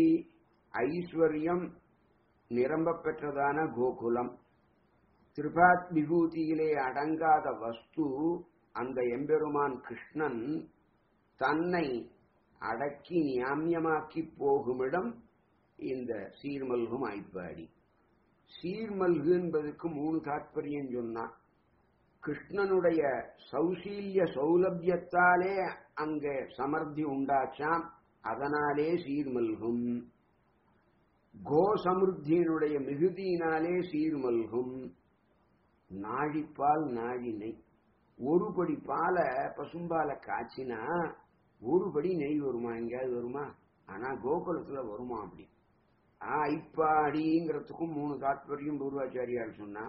ஐஸ்வர்யம் நிரம்ப பெற்றதான கோகுலம் திரிபாத் விபூதியிலே அடங்காத வஸ்து அந்த எம்பெருமான் கிருஷ்ணன் தன்னை அடக்கி நியாமியமாக்கி போகுமிடம் இந்த சீர்மல்கும் ஆய்ப்பாடி சீர்மல்கு என்பதற்கு மூணு தாற்பயம் சொன்னான் கிருஷ்ணனுடைய சௌசீல்ய சௌலபியத்தாலே அங்க சமர்த்தி உண்டாச்சாம் அதனாலே சீர்மல்கும் கோ சமிருத்தியினுடைய மிகுதியினாலே சீர்மல்கும் நாழிப்பால் நாழினை ஒரு படி பாலை பசும்பால காய்ச்சினா ஒரு படி நெய் வருமா எங்கேயாவது வருமா ஆனா கோகுலத்துல வருமா அப்படி ஐப்பாடிங்கிறதுக்கும் மூணு தாத்பரியம் பூர்வாச்சாரியார் சொன்னா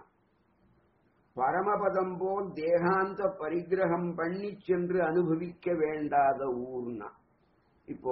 பரமபதம் போல் தேகாந்த பரிகிரகம் பண்ணி சென்று அனுபவிக்க வேண்டாத ஊர்னா இப்போ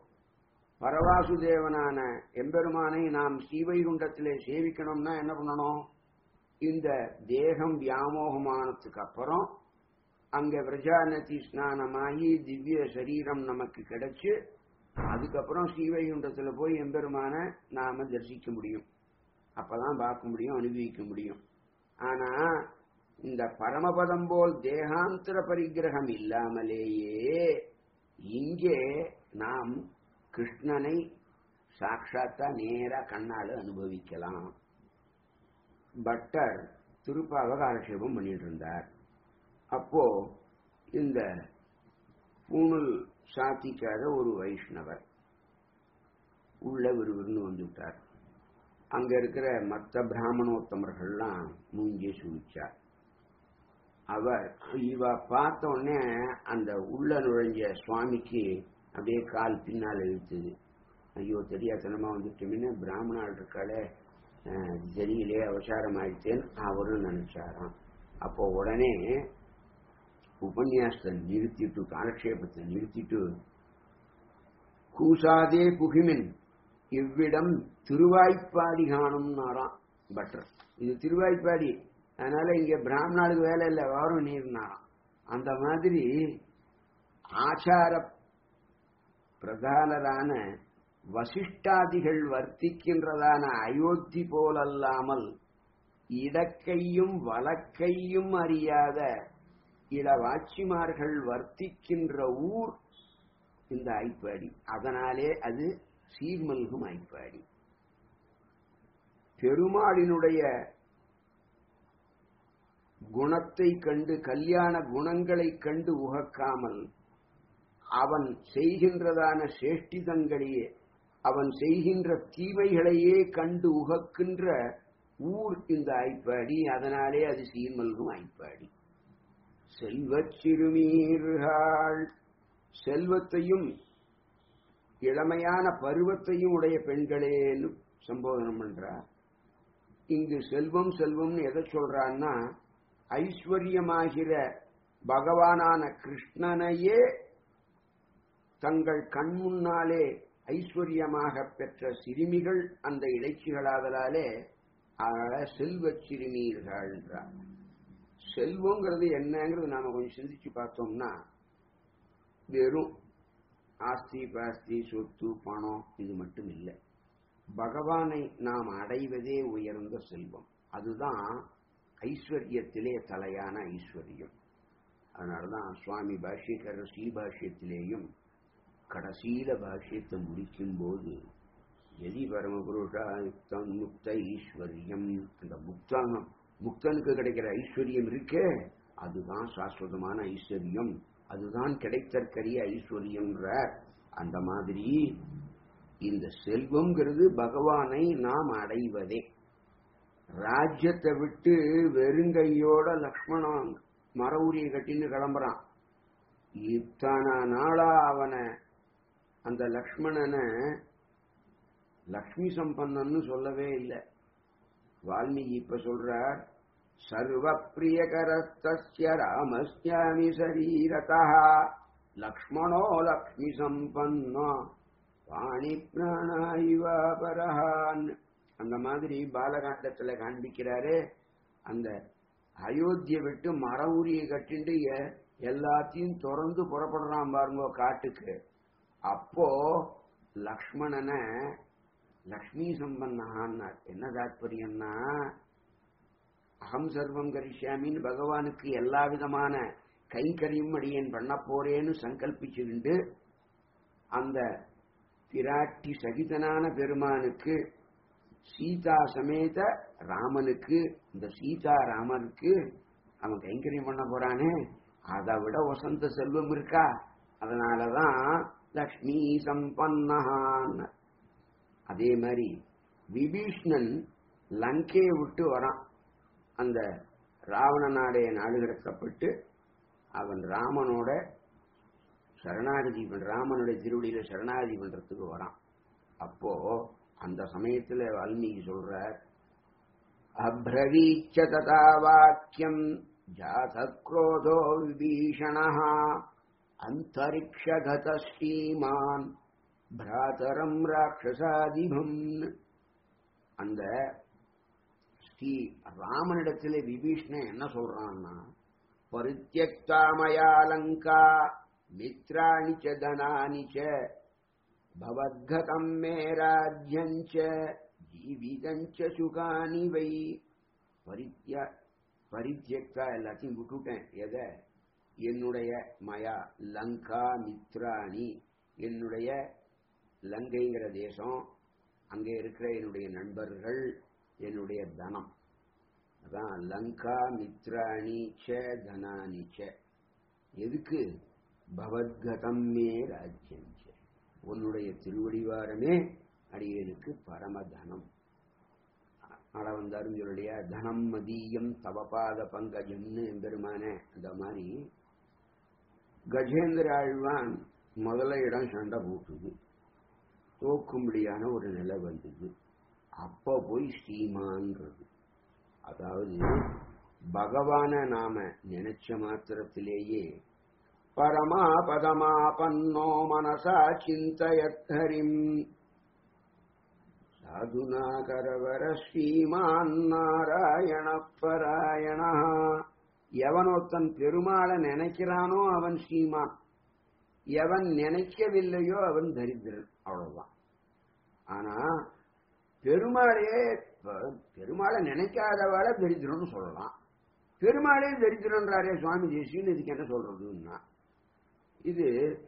பரவாசுதேவனான எம்பெருமானை நாம் ஸ்ரீவைகுண்டத்திலே சேவிக்கணும்னா என்ன பண்ணணும் இந்த தேகம் வியாமோகமானதுக்கு அப்புறம் அங்க விரஜாநதி ஸ்நானமாகி திவ்ய சரீரம் நமக்கு கிடைச்சு அதுக்கப்புறம் ஸ்ரீவைகுண்டத்துல போய் எம்பெருமான நாம தரிசிக்க முடியும் அப்பதான் பார்க்க முடியும் அனுபவிக்க முடியும் ஆனா இந்த பரமபதம் போல் தேகாந்திர பரிகிரகம் இல்லாமலேயே இங்கே நாம் கிருஷ்ணனை சாட்சாத்தா நேரா கண்ணால அனுபவிக்கலாம் பட்டர் திருப்பாவ காலக்ஷேபம் பண்ணிட்டு இருந்தார் அப்போ இந்த பூணல் சாத்திக்காத ஒரு வைஷ்ணவர் உள்ள விறுவிறுன்னு வந்துட்டார் அங்க இருக்கிற மற்ற பிராமணோத்தமர்கள்லாம் மூஞ்சி சுழிச்சார் அவர் இவ பார்த்த உடனே அந்த உள்ள நுழைஞ்ச சுவாமிக்கு அப்படியே கால் பின்னால் இழுத்துது ஐயோ தெரியாதனமா வந்துட்டோம்னு பிராமணால் இருக்காளே தெரியலே அவசாரம் ஆயிடுச்சேன்னு அவரும் நினைச்சாராம் அப்போ உடனே உபன்யாசத்தை நிறுத்திட்டு காலக்ஷேபத்தை நிறுத்திட்டு கூசாதே புகிமின் இவ்விடம் திருவாய்ப்பாடி காணும்னாராம் பட்டர் இது திருவாய்ப்பாடி அதனால இங்க பிராமணாளுக்கு வேலை இல்லை வரும் நீர்னாராம் அந்த மாதிரி ஆச்சார பிரதானரான வசிஷ்டாதிகள் வர்த்திக்கின்றதான அயோத்தி போலல்லாமல் இடக்கையும் வழக்கையும் அறியாத இளவாட்சிமார்கள் வர்த்திக்கின்ற ஊர் இந்த ஐப்பாடி அதனாலே அது சீர்மல்கும் ஐப்பாடி பெருமாளினுடைய குணத்தை கண்டு கல்யாண குணங்களை கண்டு உகக்காமல் அவன் செய்கின்றதான சேஷ்டிதங்களையே அவன் செய்கின்ற தீமைகளையே கண்டு உகக்கின்ற ஊர் இந்த ஐப்பாடி அதனாலே அது சீர்மல்கும் ஐப்பாடி செல்வச் சிறுமீர்கள் செல்வத்தையும் இளமையான பருவத்தையும் உடைய பெண்களேன்னு சம்போதனம் பண்றார் இங்கு செல்வம் செல்வம்னு எதை சொல்றான்னா ஐஸ்வர்யமாகிற பகவானான கிருஷ்ணனையே தங்கள் கண் முன்னாலே ஐஸ்வர்யமாக பெற்ற சிறுமிகள் அந்த இடைச்சிகளாதலாலே அதனால செல்வச் சிறுமீர்கள் என்றார் செல்வங்கிறது என்னங்கிறது நாம கொஞ்சம் சிந்திச்சு பார்த்தோம்னா வெறும் ஆஸ்தி பாஸ்தி சொத்து பணம் இது மட்டும் இல்லை பகவானை நாம் அடைவதே உயர்ந்த செல்வம் அதுதான் ஐஸ்வர்யத்திலே தலையான ஐஸ்வர்யம் அதனாலதான் சுவாமி பாஷ்யக்காரர் ஸ்ரீபாஷ்யத்திலேயும் கடைசியில பாஷ்யத்தை முடிக்கும் போது எதி பரமபுருஷா யுக்தம் முக்த ஐஸ்வர்யம் அந்த முக்தான் முக்தனுக்கு கிடைக்கிற ஐஸ்வர்யம் இருக்கே அதுதான் சாஸ்வதமான ஐஸ்வர்யம் அதுதான் கிடைத்தற்கரிய ஐஸ்வர்யம்ன்ற அந்த மாதிரி இந்த செல்வம்ங்கிறது பகவானை நாம் அடைவதே ராஜ்யத்தை விட்டு வெறுங்கையோட லக்ஷ்மணன் மர ஊரிய கட்டின்னு கிளம்புறான் இத்தனை நாளா அவனை அந்த லக்ஷ்மணனை லக்ஷ்மி சம்பன்னன்னு சொல்லவே இல்லை வால்மீகி இப்ப சொல்றார் சர்வ பிரியகரஸ்திய ராமஸ்யாமி சரீரதா லக்ஷ்மணோ லக்ஷ்மி சம்பன்னோ பாணி பிராணாயிவா பரஹான் அந்த மாதிரி பாலகாண்டத்துல காண்பிக்கிறாரு அந்த அயோத்தியை விட்டு மர உரியை கட்டிண்டு எ- எல்லாத்தையும் திறந்து புறப்படுறான் பாருங்க காட்டுக்கு அப்போ லக்ஷ்மணனை லக்ஷ்மி சம்பன்னான்னார் என்ன தாத்பரியம்னா அகம் சர்வம் கரிஷ்யாமின்னு பகவானுக்கு எல்லா விதமான கைங்கரியும் அடியேன் பண்ண போறேன்னு சங்கல்பிச்சுக்கிண்டு அந்த பிராட்டி சகிதனான பெருமானுக்கு சீதா சமேத ராமனுக்கு இந்த சீதா ராமனுக்கு அவன் கைங்கரியம் பண்ண போறானே அதை விட வசந்த செல்வம் இருக்கா அதனாலதான் லக்ஷ்மி சம்பன்னஹான் அதே மாதிரி விபீஷ்ணன் லங்கையை விட்டு வரான் அந்த ராவண நாடைய நாடு கடத்தப்பட்டு அவன் ராமனோட சரணாகதி பண்ற ராமனுடைய திருவடியில சரணாகதி பண்றதுக்கு வரான் அப்போ அந்த சமயத்துல வால்மீகி சொல்றார் அப்ரவீச்ச ததா வாக்கியம் ஜாதக்ரோதோ விபீஷணா அந்தரிக்ஷகத ஸ்ரீமான் பிராதரம் ராட்சசாதிபம் அந்த ஸ்ரீ ராமனிடத்துல விபீஷ்ணன் என்ன சொல்றான்னா பரித்தியக்தா லங்கா மித்ராணி ச தனானி ச பவத்கதம் மே ராஜ்யஞ்ச ஜீவிதஞ்ச சுகானி வை பரித்ய பரித்தியக்தா எல்லாத்தையும் விட்டுட்டேன் எதை என்னுடைய மயா லங்கா மித்ராணி என்னுடைய லங்கைங்கிற தேசம் அங்கே இருக்கிற என்னுடைய நண்பர்கள் என்னுடைய தனம் அதான் லங்கா மித்ராணி ச தனானி ச எதுக்கு பவத்கதம் மே ராஜ்யம் ச. உன்னுடைய திருவடிவாரமே அடியனுக்கு பரமதனம் ஆட வந்தாரும் சொல்லியா தனம் மதியம் தவபாத பங்கஜம்னு எம்பெருமானே அந்த மாதிரி கஜேந்திர ஆழ்வான் முதல்ல இடம் சண்டை போட்டுது தோக்கும்படியான ஒரு நிலை வந்தது அப்ப போய் ஸ்ரீமான்றது அதாவது பகவான நாம நினைச்ச மாத்திரத்திலேயே பரமா பதமா பன்னோ மனசா சிந்தயத்ஹரிம் சாதுனா கரவர ஸ்ரீமான் நாராயண பராயண எவனொருத்தன் பெருமாளை நினைக்கிறானோ அவன் ஸ்ரீமான் எவன் நினைக்கவில்லையோ அவன் தரித்திரன் அவ்வளவுதான் ஆனா பெருமாளையே ப- பெருமாளை நினைக்காதவாள தரித்திரம்னு சொல்லலாம் பெருமாளே தரித்திரன்றாரே சுவாமி தேசியன்னு இதுக்கு என்ன சொல்றதுன்னா இது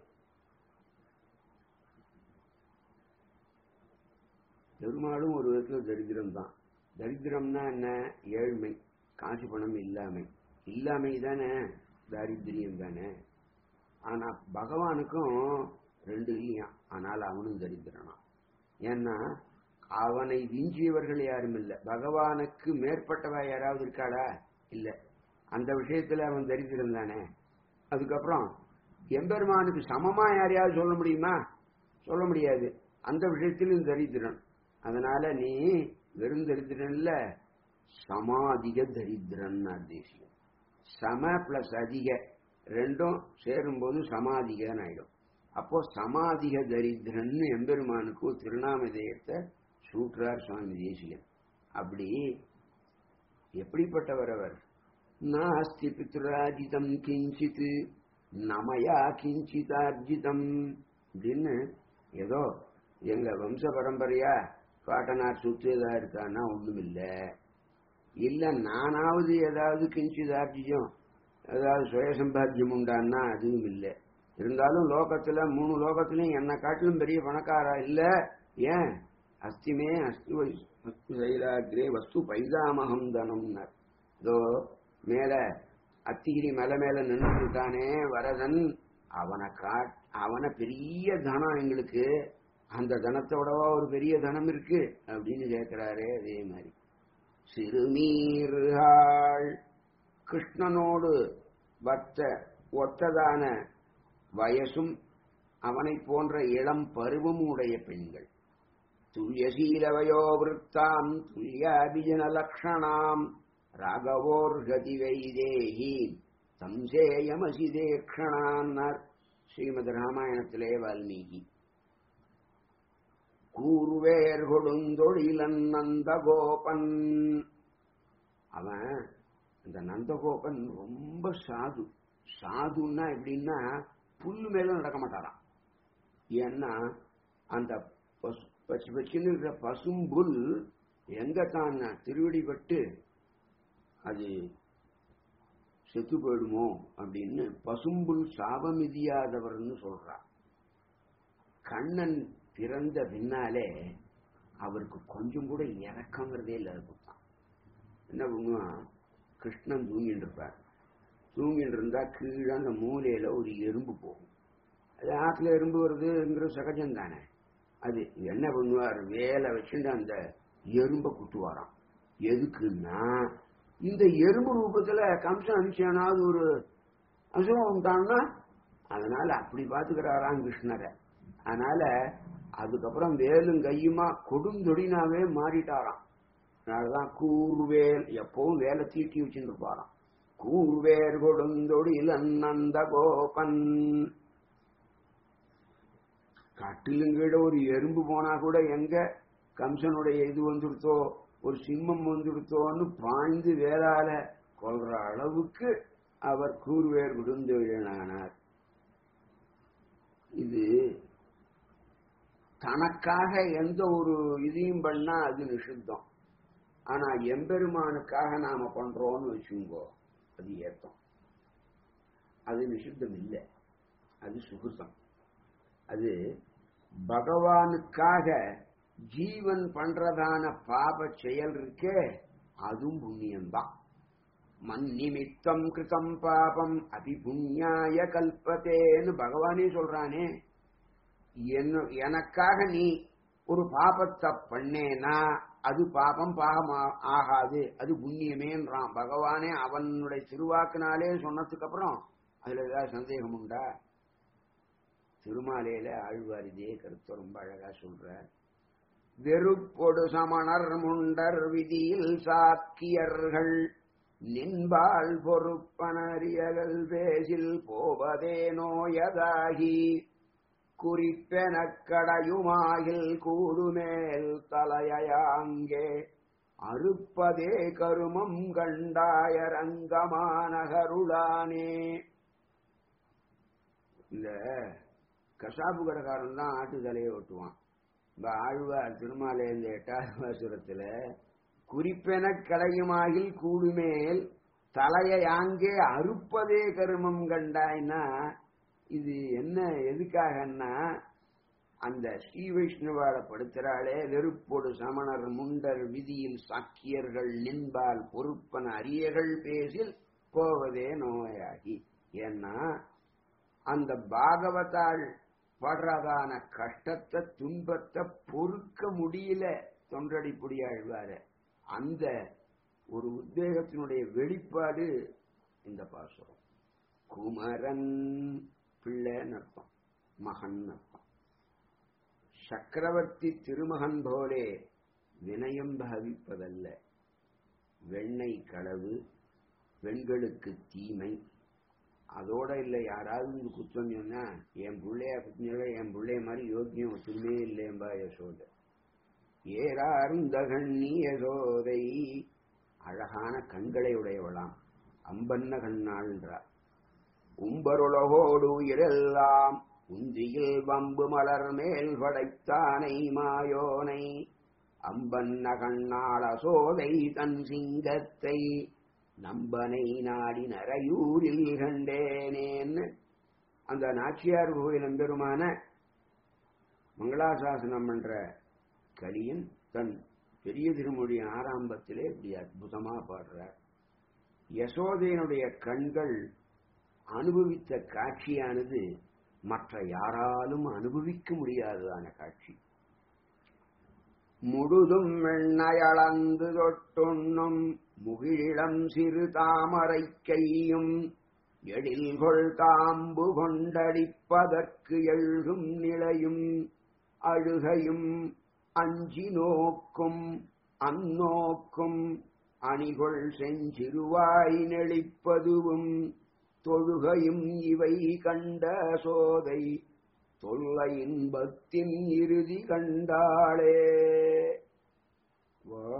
பெருமாளும் ஒரு விதத்துல தரித்திரம் தான் தரித்திரம்னா என்ன ஏழ்மை காசு பணம் இல்லாமை இல்லாமை தானே தாரித்திரியம் தானே ஆனா பகவானுக்கும் ரெண்டு இல்லையா ஆனால் அவனும் தரித்திரனா ஏன்னா அவனை விஞ்சியவர்கள் யாரும் இல்ல பகவானுக்கு மேற்பட்டவா யாராவது இருக்காளா இல்ல அந்த விஷயத்துல அவன் தரித்திரம் தானே அதுக்கப்புறம் எம்பெருமானுக்கு சமமா யாரையாவது சொல்ல முடியுமா சொல்ல முடியாது அந்த விஷயத்திலும் தரித்திரன் அதனால நீ வெறும் தரித்திரன் இல்ல சமாதிக தரித்திரன் தேசியம் சம பிளஸ் அதிக ரெண்டும் சேரும்போது சமாதிகன் ஆயிடும் அப்போ சமாதிக தரித்திரன் எம்பெருமானுக்கு ஒரு திருநாமதயத்தை சூட்டுறார் சுவாமி தேசிகன் அப்படி எப்படிப்பட்டவர் அவர் நாஸ்தி பித்ராஜிதம் கிஞ்சித் நமயா கிஞ்சிதார்ஜிதம் அப்படின்னு ஏதோ எங்க வம்ச பரம்பரையா பாட்டனார் சொத்து ஏதாவது இருக்கான்னா ஒண்ணும் இல்ல இல்ல நானாவது ஏதாவது கிஞ்சிதார்ஜியம் ஏதாவது சுய சம்பாத்தியம் உண்டான்னா அதுவும் இல்லை இருந்தாலும் லோகத்துல மூணு லோகத்திலையும் என்ன காட்டிலும் பெரிய பணக்காரா இல்ல ஏன் அஸ்திமே அஸ்தி வை- வஸ்து சைலாகிரே வஸ்து பைதாமகம் தனம்னார் இதோ மேல அத்திகிரி மலை மேல நின்று இருக்கானே வரதன் அவனை காட் அவனை பெரிய தனம் எங்களுக்கு அந்த தனத்தோடவா ஒரு பெரிய தனம் இருக்கு அப்படின்னு கேட்கிறாரே அதே மாதிரி சிறுமீர்கள் கிருஷ்ணனோடு வத்த ஒத்ததான வயசும் அவனை போன்ற இளம் பருவம் உடைய பெண்கள் துல்யசீலவயோவிருத்தாம் துல்யாபிஜன லக்ஷணாம் ராகவோர்கதி வைதேகி தம்சேயமசி தேக்ஷணான்னார் ஸ்ரீமத் ராமாயணத்திலே வால்மீகி கூர்வேர் கொடுந்தொழிலன் நந்தகோபன் அவன் இந்த நந்தகோபன் ரொம்ப சாது சாதுன்னா எப்படின்னா புல்லு மேல நடக்க மாட்டாராம் ஏன்னா அந்த பசு பச்சு பச்சுன்னு இருக்கிற பசும்புல் எங்க தான் திருவடிப்பட்டு அது செத்து போயிடுமோ அப்படின்னு பசும்புல் சாபமிதியாதவர்னு சொல்றார் கண்ணன் பிறந்த பின்னாலே அவருக்கு கொஞ்சம் கூட இறக்கங்கிறதே இல்லாத கொடுத்தான் என்ன பண்ணுவான் கிருஷ்ணன் தூங்கிட்டு இருப்பார் தூங்கிட்டு இருந்தா கீழே அந்த மூலையில ஒரு எறும்பு போகும் அது ஆத்துல எறும்பு வருதுங்கிறது சகஜம் தானே அது என்ன பண்ணுவார் வேலை வச்சுட்டு அந்த எறும்பை குத்துவாராம் எதுக்குன்னா இந்த எறும்பு ரூபத்துல கம்சன் அனுப்பிச்சானாவது ஒரு அசுரம் உண்டான்னா அதனால அப்படி பாத்துக்கிறாராம் கிருஷ்ணரை அதனால அதுக்கப்புறம் வேலும் கையுமா கொடுந்தொடினாவே மாறிட்டாராம் அதனாலதான் கூர்வேல் எப்பவும் வேலை தீட்டி வச்சுட்டு இருப்பாராம் கூர்வேர் கொடுந்தொடில் அண்ணந்த கோபன் கட்டிலுங்கீட ஒரு எறும்பு போனா கூட எங்க கம்சனுடைய இது வந்துடுத்தோ ஒரு சிம்மம் வந்துடுத்தோன்னு பாய்ந்து வேளால கொள்ற அளவுக்கு அவர் கூர்வேர் விடுந்தொழிலானார் இது தனக்காக எந்த ஒரு இதையும் பண்ணா அது நிஷித்தம் ஆனா எம்பெருமானுக்காக நாம பண்றோம்னு வச்சுங்கோ அது ஏத்தம் அது நிஷித்தம் இல்லை அது சுகிருத்தம் அது பகவானுக்காக ஜீவன் பண்றதான பாப செயல் இருக்கே அதுவும் புண்ணியம்தான் மண் நிமித்தம் கிருதம் பாபம் அபி புண்ணியாய கல்பத்தேன்னு பகவானே சொல்றானே என்ன எனக்காக நீ ஒரு பாபத்தை பண்ணேனா அது பாபம் பாகம் ஆகாது அது புண்ணியமேன்றான் பகவானே அவனுடைய திருவாக்குனாலே சொன்னதுக்கு அப்புறம் அதுல ஏதாவது சந்தேகம் உண்டா திருமாலையில ஆழ்வார் இதே கருத்தை ரொம்ப அழகா சொல்ற வெறுப்பொடு சமணர் முண்டர் விதியில் சாக்கியர்கள் நின்பால் பொறுப்பனறியகள் பேசில் போவதே நோயதாகி குறிப்பெனக் கடையுமாகில் கூடுமேல் தலையாங்கே அறுப்பதே கருமம் கண்டாயரங்கமானகருளானே இந்த கசாபு கடைக்காரன் தான் ஆட்டு தலையை ஓட்டுவான் இந்த ஆழ்வார் திருமாலை இந்த எட்டாவது வாசுரத்துல குறிப்பென கலையுமாகில் கூடுமேல் தலையை அங்கே அறுப்பதே கருமம் கண்டாய்னா இது என்ன எதுக்காகன்னா அந்த ஸ்ரீ வைஷ்ணவாட படுத்துறாளே வெறுப்பொடு சமணர் முண்டர் விதியில் சாக்கியர்கள் நின்பால் பொறுப்பன அரியர்கள் பேசில் போவதே நோயாகி ஏன்னா அந்த பாகவதாள் படுறதான கஷ்டத்தை துன்பத்தை பொறுக்க முடியல தொண்டடிப்புடியாழ்வாரு அந்த ஒரு உத்வேகத்தினுடைய வெளிப்பாடு இந்த பாசுரம் குமரன் பிள்ளைன்னு அர்த்தம் மகன் அர்த்தம் சக்கரவர்த்தி திருமகன் போலே வினயம் பாவிப்பதல்ல வெண்ணெய் களவு பெண்களுக்கு தீமை அதோட இல்ல யாராவது வந்து குத்தம் சொன்னா என் பிள்ளைய குத்தினோட என் பிள்ளைய மாதிரி யோக்கியம் ஒத்துமே இல்லையம்பா யசோத ஏறார்ந்த கண்ணி யசோதை அழகான கண்களை உடையவளாம் அம்பன்ன கண்ணாள்ன்றார் உம்பருலகோடு உயிரெல்லாம் உந்தியில் வம்பு மலர் மேல் படைத்தானை மாயோனை அம்பன்ன கண்ணாள் அசோதை தன் சிங்கத்தை நம்பனை நாடி நரையூரில் கண்டேனேன்னு அந்த நாச்சியார் கோயில் எம்பெருமான மங்களாசாசனம் பண்ற கலியன் தன் பெரிய திருமொழி ஆரம்பத்திலே இப்படி அற்புதமா பாடுறார் யசோதையனுடைய கண்கள் அனுபவித்த காட்சியானது மற்ற யாராலும் அனுபவிக்க முடியாததான காட்சி முழுதும் வெண்ணயளந்து தொட்டுண்ணும் முகிழிடம் சிறு தாமரை கையும் எழில்கொள் தாம்பு கொண்டடிப்பதற்கு எழுகும் நிலையும் அழுகையும் அஞ்சி நோக்கும் அந்நோக்கும் அணிகொள் செஞ்சிறுவாய் நெளிப்பதுவும் தொழுகையும் இவை கண்ட சோதை தொல்லை இன்பத்தின் இறுதி கண்டாளே வா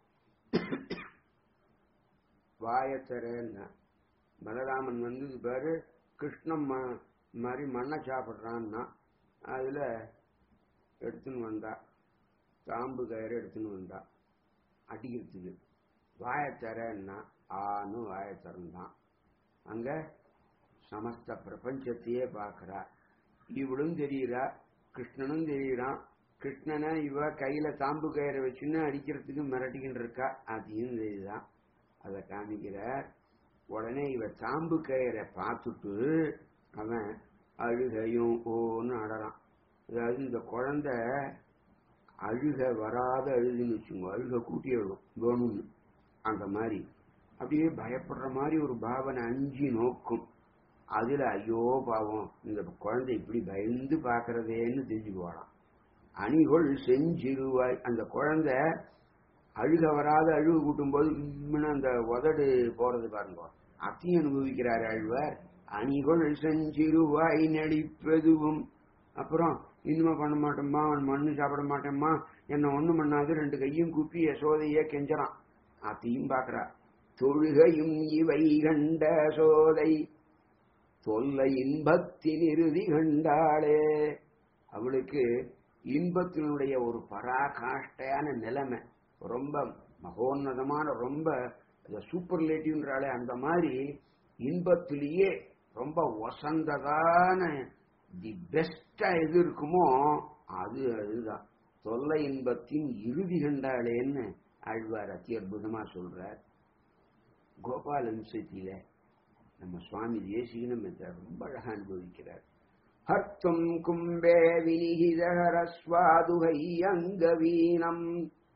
வாயத்தரேன்னா பலராமன் வந்து இது பாரு கிருஷ்ணன் ம- மாதிரி மண்ணை சாப்பிட்றான்னா அதுல எடுத்துன்னு வந்தா தாம்பு கயிறு எடுத்துன்னு வந்தா அடிக்கிறதுக்கு வாயத்தரன்னா ஆன்னு வாயத்தரந்தான் அங்க சமஸ்த பிரபஞ்சத்தையே பார்க்கறா இவளும் தெரியுறா கிருஷ்ணனும் தெரியுறான் கிருஷ்ணனை இவ கையில தாம்பு கயிறை வச்சுன்னு அடிக்கிறதுக்கு மிரட்டிக்கிட்டு இருக்கா அதையும் தெரியுதான் அதை காமிக்கிறார் உடனே இவ தாம்பு கயிறை பார்த்துட்டு அவன் அழுகையும் ஓன்னு அடறான் அதாவது இந்த குழந்தை அழுக வராத அழுதுன்னு வச்சுங்க அழுக கூட்டி அழுகும் வேணும்னு அந்த மாதிரி அப்படியே பயப்படுற மாதிரி ஒரு பாவனை அஞ்சு நோக்கும் அதுல ஐயோ பாவம் இந்த குழந்தை இப்படி பயந்து பாக்குறதேன்னு தெரிஞ்சு போகலாம் அணிகொள் செஞ்சிருவாய் அந்த குழந்தை அழுக வராத அழுகு கூட்டும் போது உம்முன்னு அந்த உதடு போறது பாருங்க அத்தையும் அனுபவிக்கிறார் அழுவார் அணிகொள் செஞ்சிருவாய் நடிப்பதுவும் அப்புறம் இனிமே பண்ண மாட்டோம்மா அவன் மண்ணு சாப்பிட மாட்டேம்மா என்ன ஒண்ணு பண்ணாது ரெண்டு கையும் கூப்பி யசோதையே கெஞ்சறான் அத்தையும் பாக்குறா தொழுகையும் இவை கண்ட சோதை தொல்லை இன்பத்தின் இறுதி கண்டாளே அவளுக்கு இன்பத்தினுடைய ஒரு பராகாஷ்டையான நிலைமை ரொம்ப மகோன்னதமான ரொம்ப சூப்பர்லேட்டிவ்ன்றாலே அந்த மாதிரி இன்பத்திலேயே ரொம்ப வசந்ததான தி பெஸ்டா எது இருக்குமோ அது அதுதான் தொல்லை இன்பத்தின் இறுதி கண்டாளேன்னு ஆழ்வார் அத்தி அற்புதமா சொல்றார் கோபால விம்சத்தியில நம்ம சுவாமி தேசிகனும் இதை ரொம்ப அழகா அனுபவிக்கிறார் ஹர்த்தும் கும்பே வினிகிதரஸ்வாதுகை அங்கவீனம்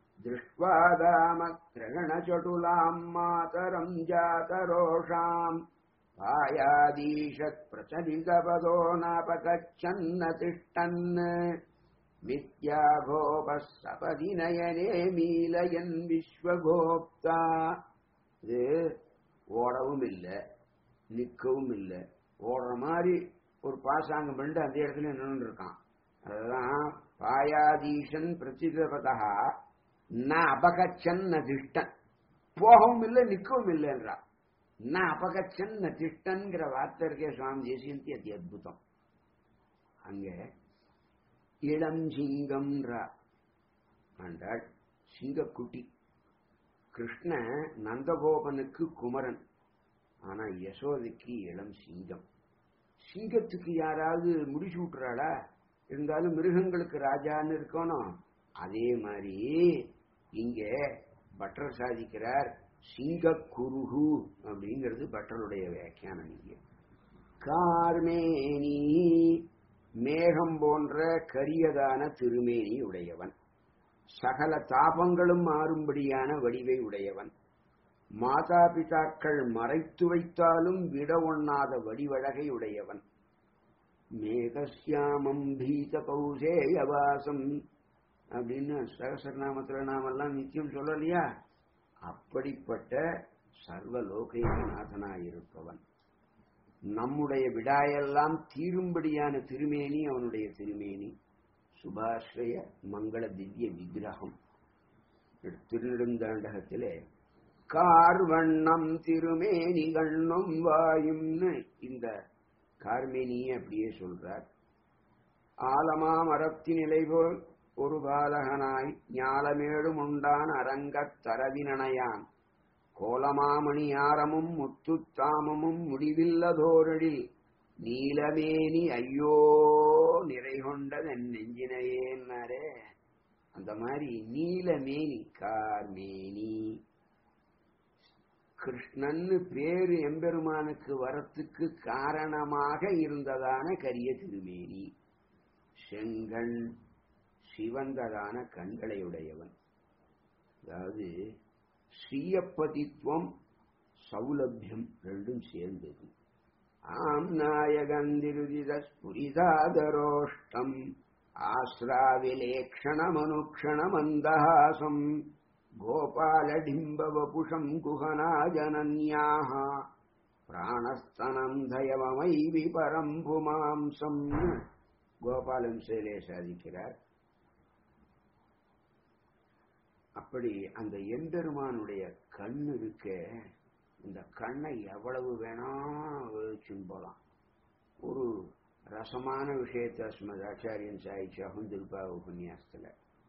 திருஷ்வாதாமக்ரகணச்சடுலாம் மாதரம் ஜாதரோஷாம் பாயாதீஷத் பிரச்சலிதபதோ நாபகச்சன்ன திஷ்டன் வித்யாகோபः சபதி நயனே மீலயன் விஸ்வகோப்தா இது ஓடவும் இல்லை நிற்கவும் இல்லை ஓடுற மாதிரி ஒரு பாசாங்கம் பண்ணிட்டு அந்த இடத்துல நின்று இருக்கான் அதுதான் பாயாதீசன் பிரச்சிதபதா ந அபகச்சன் ந திஷ்டன் போகவும் இல்லை நிற்கவும் இல்லைன்றா ந அபகச்சன் ந திஷ்டன்கிற வார்த்தை இருக்கே சுவாமி தேசியந்தி அதி அத்புதம் அங்க இளம் சிங்கம்ன்றா ஆண்டாள் சிங்கக்குட்டி கிருஷ்ண நந்தகோபனுக்கு குமரன் ஆனா யசோதைக்கு இளம் சிங்கம் சிங்கத்துக்கு யாராவது முடிச்சு விட்டுறாளா இருந்தாலும் மிருகங்களுக்கு ராஜான்னு இருக்கணும் அதே மாதிரி இங்க பட்டர் சாதிக்கிறார் சிங்க குருகு அப்படிங்கிறது பட்டருடைய வியாக்கியானம் இங்க கார்மேனி மேகம் போன்ற கரியதான திருமேனி உடையவன் சகல தாபங்களும் மாறும்படியான வடிவை உடையவன் மாதா பிதாக்கள் மறைத்து வைத்தாலும் விட ஒண்ணாத வடிவழகை உடையவன் மேகசியாமம் பீத கௌசேயவாசம் அப்படின்னு சகசரநாமத்துல நாமெல்லாம் நித்தியம் சொல்லலையா அப்படிப்பட்ட சர்வலோகைநாதனாயிருப்பவன் நம்முடைய விடாயெல்லாம் தீரும்படியான திருமேனி அவனுடைய திருமேனி சுபாஸ்ரய மங்கள திவ்ய விக்கிரகம் திருநெடுந்தாண்டகத்திலே கார்வண்ணம் திருமேனி கண்ணும் வாயும்னு இந்த கார்மேனியை அப்படியே சொல்றார் ஆலமா மரத்தின் நிலை போல் ஒரு பாலகனாய் ஞாலமேடும் உண்டான் அரங்கத் தரவினனையான் கோலமாமணி ஆரமும் முத்துத்தாமமும் முடிவில்லதோரடில் நீலமேனி ஐயோ நிறை கொண்டதன் நெஞ்சினையேன்னாரே அந்த மாதிரி நீலமேனி கார்மேனி கிருஷ்ணன்னு பேரு எம்பெருமானுக்கு வரத்துக்கு காரணமாக இருந்ததான கரிய திருமேனி செங்கண் சிவந்ததான கண்களையுடையவன் அதாவது ஸ்ரீயப்பதித்வம் சௌலபியம் ரெண்டும் சேர்ந்தது ஆம் நாயகந்திருதித ஸ்புரிதாதரோஷ்டம் ஆஸ்ராவிலேக்ஷணமனுக்ஷணமந்தஹாசம் கோபாலடிம்பவபுஷம் குஹனாஜனன்யாः பிராணஸ்தனம் தயவமைவி பரம் புமாம்சம் கோபாலம் செயலே சாதிக்கிறார் அப்படி அந்த எம்பெருமானுடைய கண்ணு இருக்க இந்த கண்ணை எவ்வளவு வேணா வச்சுன்னு போலாம் ஒரு ரசமான விஷயத்தை ஸ்மத் ஆச்சாரியன் சாயிச்சு அகுந்திருப்பா உபன்யாசத்துல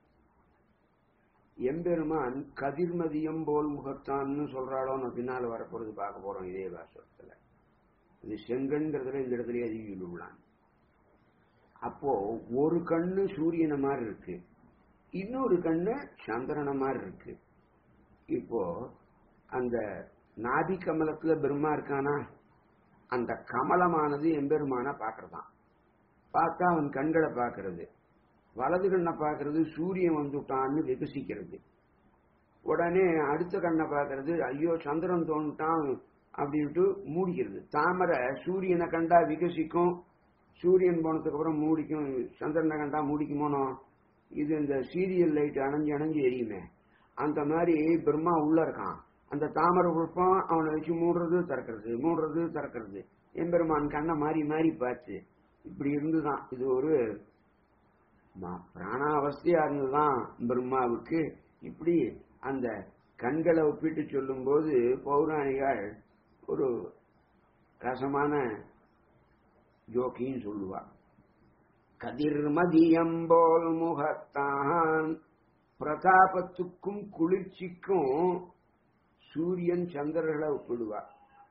எம்பெருமான் கதிர்மதியம் போல் முகத்தான்னு சொல்றாளோன்னு பின்னால வரப்போறது பார்க்க போறோம் இதே பாசத்துல இது செங்கன்கிறதுல இந்த இடத்துல அதிகம் உள்ளான் அப்போ ஒரு கண்ணு சூரியனை மாதிரி இருக்கு இன்னொரு கண்ணு சந்திரனை மாதிரி இருக்கு இப்போ அந்த நாதி கமலத்துல பிரம்மா இருக்கானா அந்த கமலமானது எம்பெருமான பாக்குறதான் பார்த்தா அவன் கண்களை பார்க்கறது வலது கண்ணை பார்க்கறது சூரியன் வந்துட்டான்னு விகசிக்கிறது உடனே அடுத்த கண்ணை பார்க்கறது ஐயோ சந்திரன் தோன்ட்டான் அப்படின்ட்டு மூடிக்கிறது தாமரை சூரியனை கண்டா விகசிக்கும் சூரியன் போனதுக்கு அப்புறம் மூடிக்கும் சந்திரனை கண்டா மூடிக்குமோனோ இது இந்த சீரியல் லைட் அணைஞ்சு அணைஞ்சு எரியுமே அந்த மாதிரி பிரம்மா உள்ள இருக்கான் அந்த தாமரை புஷ்பம் அவனை வச்சு மூடுறது திறக்கிறது மூடுறது திறக்கிறது எம்பெருமான் கண்ணை மாறி மாறி பார்த்து இப்படி இருந்துதான் இது ஒரு ம- பிராணாவஸ்தையா இருந்துதான் பிரம்மாவுக்கு இப்படி அந்த கண்களை ஒப்பிட்டு சொல்லும்போது பௌராணிகள் ஒரு ரசமான ஜோக்கின்னு சொல்லுவா கதிர்மதியம்போல் முகத்தான் பிரதாபத்துக்கும் குளிர்ச்சிக்கும் சூரியன் சந்திரர்களை ஒப்பிடுவா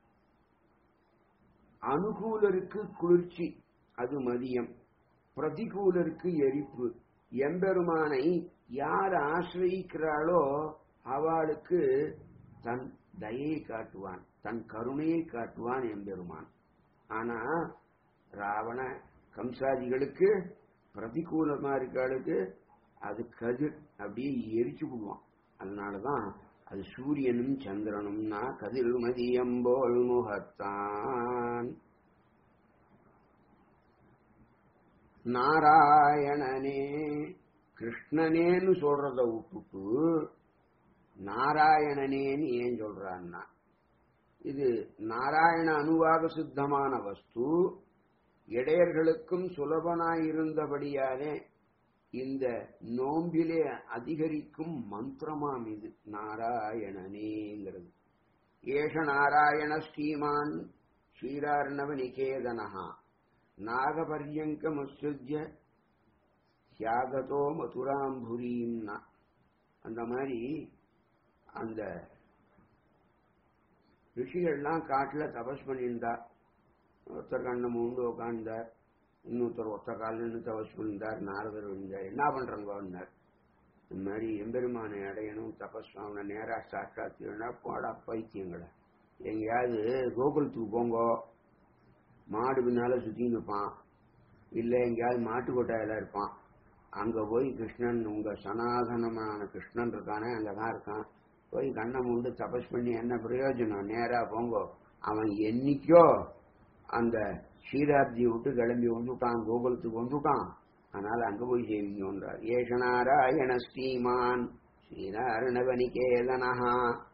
அனுகூலருக்கு குளிர்ச்சி அது மதியம் பிரதிகூலருக்கு எரிப்பு எம்பெருமானை யார் ஆசிரியிக்கிறாளோ அவளுக்கு தன் தயை காட்டுவான் தன் கருணையை காட்டுவான் எம்பெருமான் ஆனா ராவண கம்சாதிகளுக்கு பிரதிகூலமா இருக்காளுக்கு அது கதிர் அப்படியே எரிச்சு விடுவான் அதனாலதான் அது சூரியனும் சந்திரனும்னா கதிர் மதியம்போல் முகத்தான் நாராயணனே கிருஷ்ணனேன்னு சொல்றத விட்டுட்டு நாராயணனேன்னு ஏன் சொல்றான்னா இது நாராயண அனுவாக சித்தமான வஸ்து இடையர்களுக்கும் சுலபனாயிருந்தபடியாலே இந்த நோம்பிலே அதிகரிக்கும் மந்திரமாம் இது நாராயணனேங்கிறது ஏஷ நாராயண ஸ்ரீமான் ஸ்ரீரார்ணவ நிகேதனஹா நாகபர்யங்கமுத்ய தியாகதோ மதுராம்புரீம்னா அந்த மாதிரி அந்த ரிஷிகள்லாம் காட்டுல தபஸ் பண்ணியிருந்தா ஒருத்தர் கண்ணை மூண்டு உட்கார்ந்தார் இன்னொருத்தர் ஒத்த கால் நின்று தபஸ் பண்ணியிருந்தார் நாரதர் விழுந்தார் என்ன பண்றங்கன்னார் இந்த மாதிரி எம்பெருமானை அடையணும் தபஸ் அவனை நேரா சாட்சாத்தினா போடா பைத்தியங்களை எங்கேயாவது கோகுலத்துக்கு போங்கோ மாடு பின்னால சுத்தின்னு இருப்பான் இல்ல எங்கேயாவது மாட்டு கொட்டாயில இருப்பான் அங்க போய் கிருஷ்ணன் உங்க சனாதனமான கிருஷ்ணன் இருக்கானே அங்கதான் இருக்கான் போய் கண்ணை மூண்டு தபஸ் பண்ணி என்ன பிரயோஜனம் நேரா போங்கோ அவன் என்னைக்கோ அந்த ஷீராப்தியை விட்டு கிளம்பி வந்துட்டான் கோகுலத்துக்கு வந்துட்டான் அதனால அங்க போய் செய்வீங்கன்றார் ஏஷனாராயண ஸ்ரீமான் ஸ்ரீநாரணவனிகேதனஹா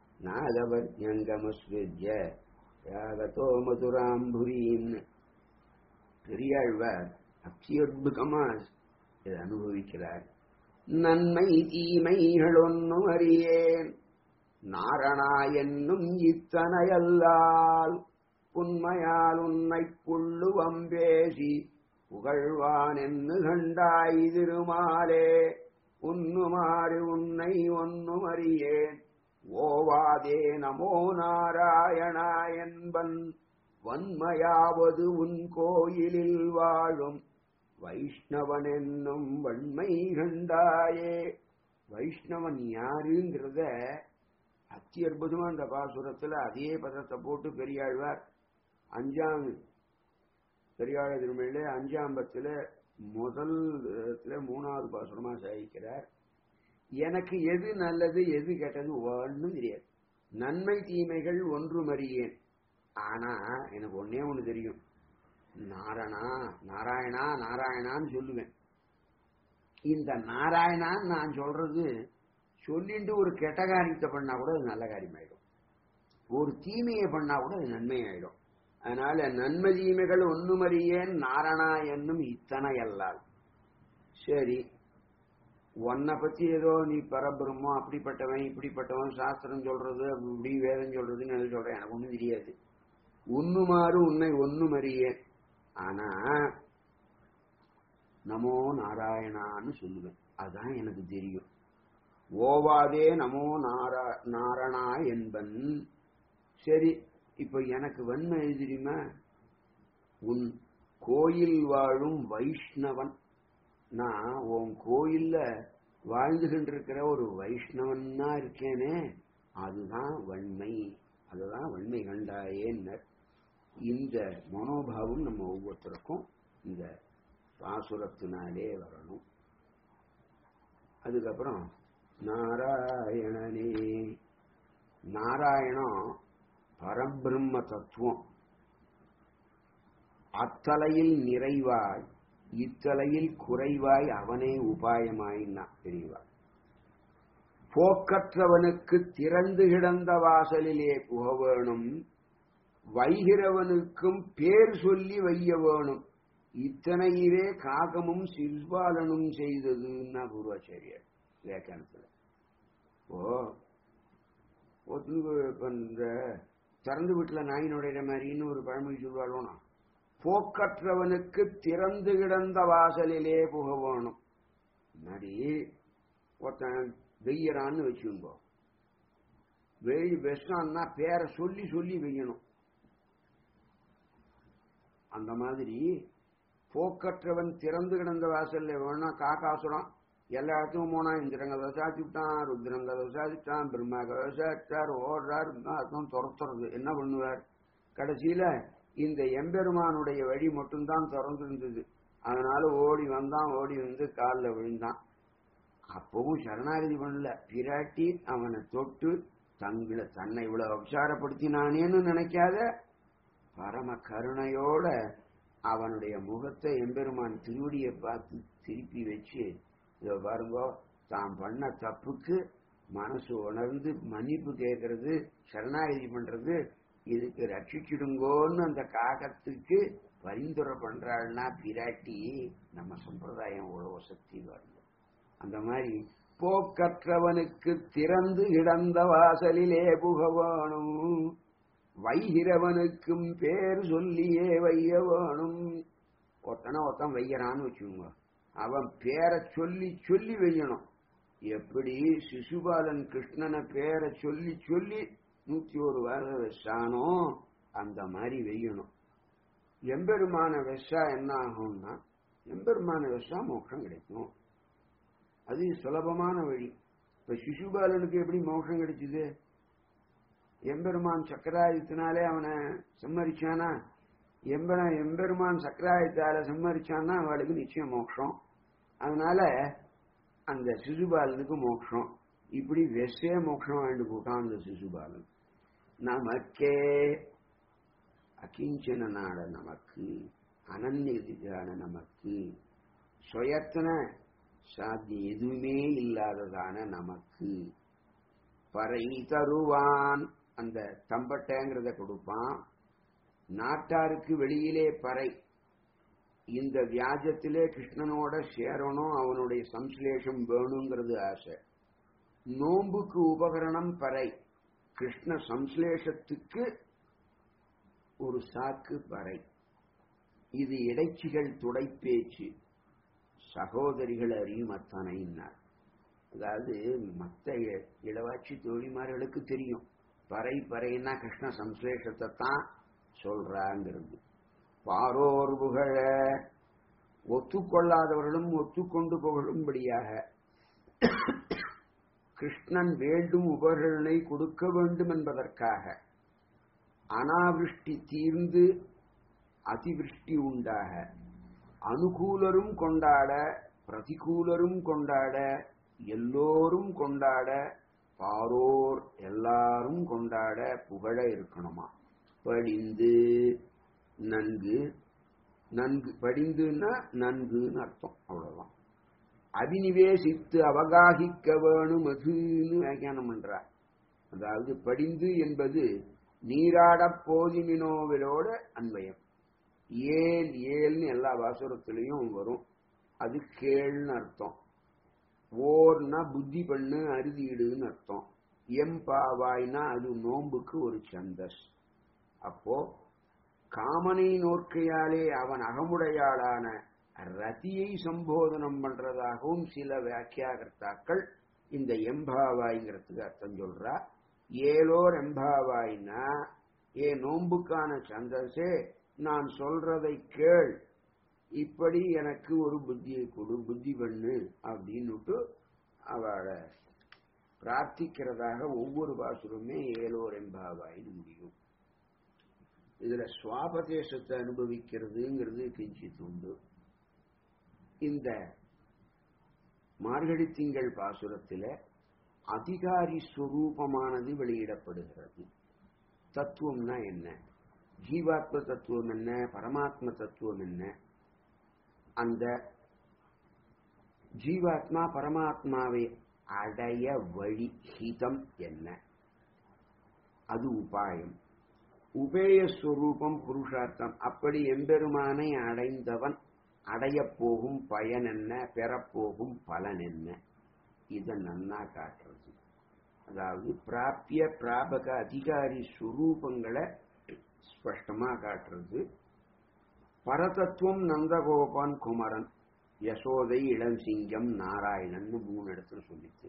நாகவர்யங்கமுஸ்விஜ்ய யாகதோ மதுராம்புரின்னு பெரியாழ்வார் அத்தியுத்புதமா இதை அனுபவிக்கிறார் நன்மை தீமைகள் ஒன்னும் அறியேன் நாரணா என்னும் இத்தனையல்லால் உண்மையால் உன்னை புள்ளுவம் பேசி புகழ்வான் என்று கண்டாய் திருமாலே உண்ணுமாறு உன்னை ஒன்னும் அறியேன் ஓவாதே நமோ நாராயணா என்பன் வன்மையாவது உன் கோயிலில் வாழும் வைஷ்ணவன் என்னும் வன்மை கண்டாயே வைஷ்ணவன் யாருங்கிறத அத்தி அற்புதமா அந்த பாசுரத்துல அதே பதத்தை போட்டு பெரியாழ்வார் அஞ்சாம் பெரியாழ திருமணில அஞ்சாம் பத்துல முதல் இடத்துல மூணாவது பாசுரமா சாதிக்கிறார் எனக்கு எது நல்லது எது கெட்டது ஒன்றும் தெரியாது நன்மை தீமைகள் ஒன்றும் அறியேன் ஆனா எனக்கு ஒன்னே ஒண்ணு தெரியும் நாரணா நாராயணா நாராயணான்னு சொல்லுவேன் இந்த நாராயணான்னு நான் சொல்றது சொல்லிட்டு ஒரு கெட்ட காரியத்தை பண்ணா கூட அது நல்ல காரியமாயிடும் ஒரு தீமையை பண்ணா கூட அது நன்மையாயிடும் அதனால நன்மை தீமைகள் ஒண்ணுமறியேன் நாரணா என்னும் இத்தனை அல்லால் சரி உன்னை பத்தி ஏதோ நீ பரபிரம்மம் அப்படிப்பட்டவன் இப்படிப்பட்டவன் சாஸ்திரம் சொல்றது இப்படி வேதம் சொல்றதுன்னு எது சொல்றேன் எனக்கு ஒண்ணும் தெரியாது உண்ணுமாறு உன்னை ஒண்ணுமறியேன் ஆனா நமோ நாராயணான்னு சொல்லுவேன் அதான் எனக்கு தெரியும் ஓவாதே நமோ நாரா நாரணா என்பன் சரி இப்ப எனக்கு வன்மை எது தெரியுமா உன் கோயில் வாழும் வைஷ்ணவன் நான் உன் கோயில்ல வாழ்ந்துகிட்டு இருக்கிற ஒரு வைஷ்ணவன்னா இருக்கேனே அதுதான் வன்மை அதுதான் வன்மை கண்டாயேன்னர் இந்த மனோபாவம் நம்ம ஒவ்வொருத்தருக்கும் இந்த பாசுரத்தினாலே வரணும் அதுக்கப்புறம் நாராயணனே நாராயணம் பரபிரம்ம தத்துவம் அத்தலையில் நிறைவாய் இத்தலையில் குறைவாய் அவனே உபாயமாயின்னா பெரியவா போக்கற்றவனுக்கு திறந்து கிடந்த வாசலிலே புக வேணும் வைகிறவனுக்கும் பேர் சொல்லி வைய வேணும் இத்தனையிலே காகமும் சில்பாலனும் செய்ததுன்னா குருவாச்சாரியர் வியாக்கியானத்துல ஓ ஒருத்தனுக்கு இப்ப இந்த திறந்து வீட்டுல நாய் நுழையிற மாதிரின்னு ஒரு பழமொழி சொல்வாளோனா போக்கற்றவனுக்கு திறந்து கிடந்த வாசலிலே புக வேணும் முன்னாடி ஒருத்தன் வெய்யறான்னு வச்சுக்கோ வெய் வெஸ்டான்னா பேரை சொல்லி சொல்லி வெய்யணும் அந்த மாதிரி போக்கற்றவன் திறந்து கிடந்த வாசல்ல வேணா காக்காசுரம் எல்லா இடத்துக்கும் போனா இந்திரங்க விசாரிச்சுட்டான் ருத்ரங்க விசாரிச்சான் பிரம்மாக விசாரிச்சார் ஓடுறார் அர்த்தம் துரத்துறது என்ன பண்ணுவார் கடைசியில இந்த எம்பெருமானுடைய வழி மட்டும்தான் திறந்திருந்தது அதனால ஓடி வந்தான் ஓடி வந்து காலில் விழுந்தான் அப்பவும் சரணாகதி பண்ணல பிராட்டி அவனை தொட்டு தங்களை தன்னை இவ்வளவு உபசாரப்படுத்தினானேன்னு நினைக்காத பரம கருணையோட அவனுடைய முகத்தை எம்பெருமான் திருவடியை பார்த்து திருப்பி வச்சு இதோ பாருங்க தான் பண்ண தப்புக்கு மனசு உணர்ந்து மன்னிப்பு கேட்கறது சரணாகதி பண்றது இதுக்கு ரட்சிச்சிடுங்கோன்னு அந்த காகத்துக்கு பரிந்துரை பண்றாள்னா பிராட்டி நம்ம சம்பிரதாயம் உழவு சக்தி வரணும் அந்த மாதிரி போக்கற்றவனுக்கு திறந்து கிடந்த வாசலிலே புகவானும் வைகிறவனுக்கும் பேர் சொல்லியே வைய வேணும் ஒத்தனை ஒருத்தன் வையறான்னு வச்சுக்கோங்க அவன் பேரை சொல்லி சொல்லி வையணும் எப்படி சிசுபாலன் கிருஷ்ணனை பேரை சொல்லி சொல்லி நூத்தி ஒரு வருஷம் வச்சானோ அந்த மாதிரி வெய்யணும் எம்பெருமான வெஷா என்ன ஆகும்னா எம்பெருமான வெஷா மோட்சம் கிடைக்கும் அது சுலபமான வழி இப்ப சிசுபாலனுக்கு எப்படி மோட்சம் கிடைச்சது எம்பெருமான் சக்கராயுத்தினாலே அவனை சம்மரிச்சானா எம்பென எம்பெருமான் சக்கராயுத்தால சம்மரிச்சான்னா அவளுக்கு நிச்சயம் மோட்சம் அதனால அந்த சிசுபாலனுக்கு மோட்சம் இப்படி வெஸ்ஸே மோட்சம் வாங்கிட்டு போட்டான் அந்த சிசுபாலன் நமக்கே அகிஞ்சன நாட நமக்கு அனன்யதிகான நமக்கு சுயத்தன சாத்தியம் எதுவுமே இல்லாததான நமக்கு பறை தருவான் அந்த தம்பட்டைங்கிறத கொடுப்பான் நாட்டாருக்கு வெளியிலே பறை இந்த வியாஜத்திலே கிருஷ்ணனோட சேரணும் அவனுடைய சம்ஸ்லேஷம் வேணுங்கிறது ஆசை நோம்புக்கு உபகரணம் பறை கிருஷ்ண சம்ஸ்லேஷத்துக்கு ஒரு சாக்கு பறை இது இடைச்சிகள் துடைப்பேச்சு சகோதரிகள் அறியும் அத்தனைன்னார் அதாவது மற்ற இளவாட்சி தோழிமார்களுக்கு தெரியும் பறை பறைன்னா கிருஷ்ண சம்ஸ்லேஷத்தை தான் சொல்றாங்கிறது பாரோர் புகழ ஒத்துக்கொள்ளாதவர்களும் ஒத்துக்கொண்டு புகழும்படியாக கிருஷ்ணன் வேண்டும் உபகரணை கொடுக்க வேண்டும் என்பதற்காக அனாவிருஷ்டி தீர்ந்து அதிவிருஷ்டி உண்டாக அனுகூலரும் கொண்டாட பிரதிகூலரும் கொண்டாட எல்லோரும் கொண்டாட பாரோர் எல்லாரும் கொண்டாட புகழ இருக்கணுமா படிந்து நன்கு நன்கு படிந்துன்னா நன்குன்னு அர்த்தம் அவ்வளவுதான் அபினிவேசித்து அவகாகிக்க வேணும் அதுன்னு வியாக்கியானம் பண்றார் அதாவது படிந்து என்பது நீராடப் போதிமினோவிலோட அன்வயம் ஏல் ஏல்னு எல்லா வாசுரத்திலையும் வரும் அது கேள்னு அர்த்தம் ஓர்னா புத்தி பண்ணு அறுதியிடுன்னு அர்த்தம் எம்பாவாய்னா அது நோன்புக்கு ஒரு சந்தஸ் அப்போ காமனை நோக்கையாலே அவன் அகமுடையாளான ரதியை சம்போதனம் பண்றதாகவும் சில வியாக்கியாகர்த்தாக்கள் இந்த எம்பாவாய்ங்கிறதுக்கு அர்த்தம் சொல்றா ஏலோர் எம்பாவாய்னா ஏ நோன்புக்கான சந்தஸே நான் சொல்றதை கேள் இப்படி எனக்கு ஒரு புத்தியை கொடு புத்தி பண்ணு அப்படின்னுட்டு அவளை பிரார்த்திக்கிறதாக ஒவ்வொரு பாசுரமே ஏலோர் எம்பாவாயின்னு முடியும் இதுல சுவாபதேசத்தை அனுபவிக்கிறதுங்கிறது கிஞ்சித் உண்டு இந்த மார்கழி திங்கள் பாசுரத்தில அதிகாரி ஸ்வரூபமானது வெளியிடப்படுகிறது தத்துவம்னா என்ன ஜீவாத்ம தத்துவம் என்ன பரமாத்ம தத்துவம் என்ன அந்த ஜீவாத்மா பரமாத்மாவை அடைய வழி ஹிதம் என்ன அது உபாயம் உபேயஸ்வரூபம் புருஷார்த்தம் அப்படி எம்பெருமானை அடைந்தவன் அடையப் போகும் பயன் என்ன பெறப்போகும் பலன் என்ன இதை நன்னா காட்டுறது அதாவது பிராப்பிய பிராபக அதிகாரி சுரூபங்களை ஸ்பஷ்டமா காட்டுறது பரதத்துவம் நந்தகோபான் குமரன் யசோதை இளஞ்சிங்கம் நாராயணன் மூணு இடத்துல சொல்லிச்சு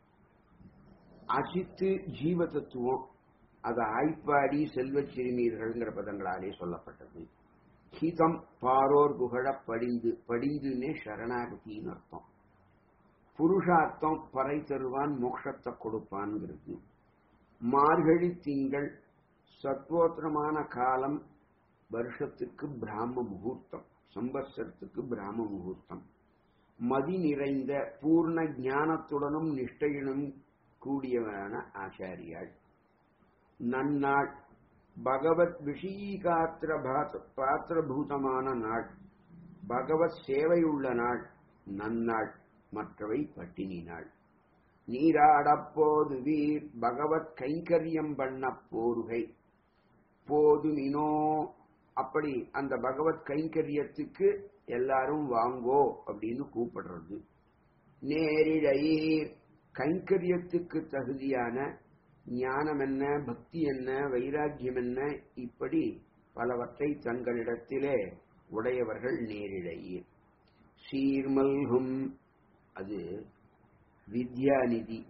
அஜித்து ஜீவ தத்துவம் அது ஆய்ப்பாடி செல்வச் சிறுமீர்கள்ங்கிற பதங்களாலே சொல்லப்பட்டது ஹிதம் பாரோர் புகழ படிந்து படிந்துன்னே சரணாகதின்னு அர்த்தம் புருஷார்த்தம் பறை தருவான் மோட்சத்தை கொடுப்பான்ங்கிறது மார்கழி திங்கள் சத்வோத்திரமான காலம் வருஷத்துக்கு பிராம முகூர்த்தம் சம்பத்சரத்துக்கு பிராம முகூர்த்தம் மதி நிறைந்த பூர்ண ஞானத்துடனும் நிஷ்டையுடன் கூடியவனான ஆச்சாரியாள் நன்னாள் பகவத் விஷயீகாத்திர பாத்திரபூதமான நாள் பகவத் சேவையுள்ள நாள் நன்னாள் மற்றவை பட்டினி நாள் நீராடப்போது வீர் பகவத் கைங்கரியம் பண்ண போருகை போதுமினோ அப்படி அந்த பகவத் கைங்கரியத்துக்கு எல்லாரும் வாங்கோ அப்படின்னு கூப்பிடுறது நேரிழையீர் கைங்கரியத்துக்கு தகுதியான ஞானம் என்ன பக்தி என்ன வைராக்கியம் என்ன இப்படி பலவற்றை தங்களிடத்திலே உடையவர்கள் நேரிழையீர் சீர்மல்கும் அது வித்யாநிதி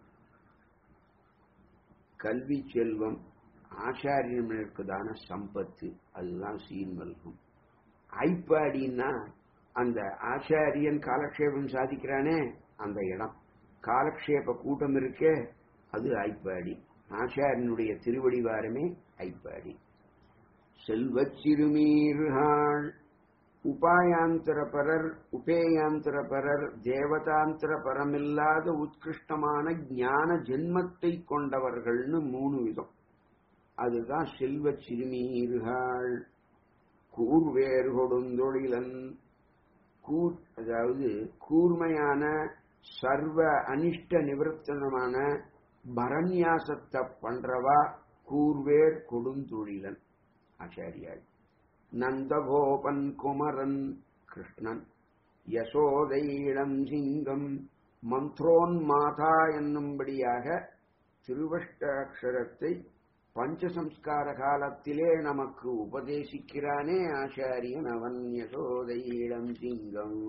கல்வி செல்வம் ஆச்சாரியனுக்குதான சம்பத்து அதுதான் சீர்மல்கும் ஐப்பாடின்னா அந்த ஆச்சாரியன் காலக்ஷேபம் சாதிக்கிறானே அந்த இடம் காலக்ஷேப கூட்டம் இருக்கே அது ஐப்பாடி ஆச்சாரியனுடைய திருவடிவாரமே ஐப்பாடி செல்வச் சிறுமீர்கள் உபாயாந்தர பரர் உபேயாந்தர பரர் தேவதாந்திர பரமில்லாத உத்கிருஷ்டமான ஞான ஜென்மத்தை கொண்டவர்கள்னு மூணு விதம் அதுதான் செல்வச் சிறுமீர்கள் கூர்வேறு கொடுந்தொழிலன் கூர் அதாவது கூர்மையான சர்வ அனிஷ்ட நிவர்த்தனமான பரநியாசத்தை பண்றவா கூர்வேர் கொடுந்தொழிலன் ஆச்சாரியாள் நந்தகோபன் குமரன் கிருஷ்ணன் யசோதை இளம் சிங்கம் மந்த்ரோன் மாதா என்னும்படியாக திருவஷ்டாட்சரத்தை பஞ்சசம்ஸ்கார காலத்திலே நமக்கு உபதேசிக்கிறானே ஆச்சாரியன் அவன் யசோதை இளம் சிங்கம்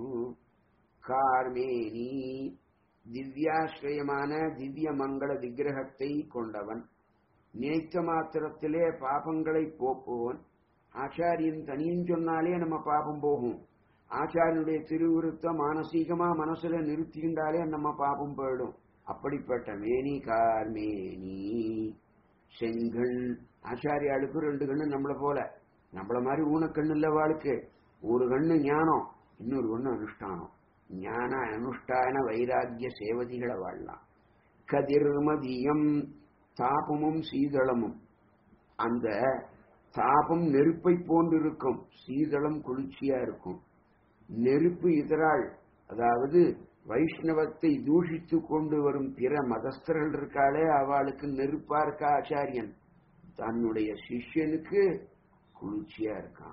கார்மேனி திவ்யாஸ்ரயமான திவ்ய மங்கள விக்கிரகத்தை கொண்டவன் நினைத்த மாத்திரத்திலே பாபங்களை போக்குவன் ஆச்சாரியன் தனியும் சொன்னாலே நம்ம பாபம் போகும் ஆச்சாரியனுடைய திருவிருத்த மானசீகமா மனசுல நிறுத்திண்டாலே நம்ம பாபம் போயிடும் அப்படிப்பட்ட மேனி கார்மேனி செங்கண் ஆச்சாரியாளுக்கு ரெண்டு கண்ணு நம்மள போல நம்மள மாதிரி ஊனக்கண்ணு இல்ல வாழ்க்கை ஒரு கண்ணு ஞானம் இன்னொரு கண்ணு அனுஷ்டானம் ஞான அனுஷ்டான வைராக்கிய சேவதிகளை வாழலாம் கதிர்மதியம் தாபமும் சீதளமும் அந்த தாபம் நெருப்பை போன்றிருக்கும் சீதளம் குளிர்ச்சியா இருக்கும் நெருப்பு இதரால் அதாவது வைஷ்ணவத்தை தூஷித்து கொண்டு வரும் பிற மதஸ்தர்கள் இருக்காளே அவளுக்கு நெருப்பா இருக்கா ஆச்சாரியன் தன்னுடைய சிஷ்யனுக்கு குளிர்ச்சியா இருக்கான்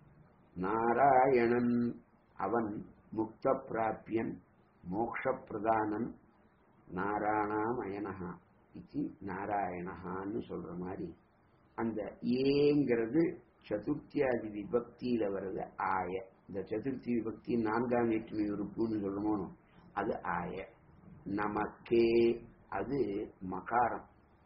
நாராயணன் அவன் முக்த பிராப்பியன் மோக்ஷ பிரதானன் நாராயணாமயனஹா இது நாராயணஹான்னு சொல்ற மாதிரி அந்த ஏங்கிறது சதுர்த்தியாதி விபக்தியில வர்றது ஆய இந்த சதுர்த்தி விபக்தி நான்காம் வேற்றுமை உறுப்புன்னு சொல்றமோ அது ஆய நமக்கே அது மகாரம்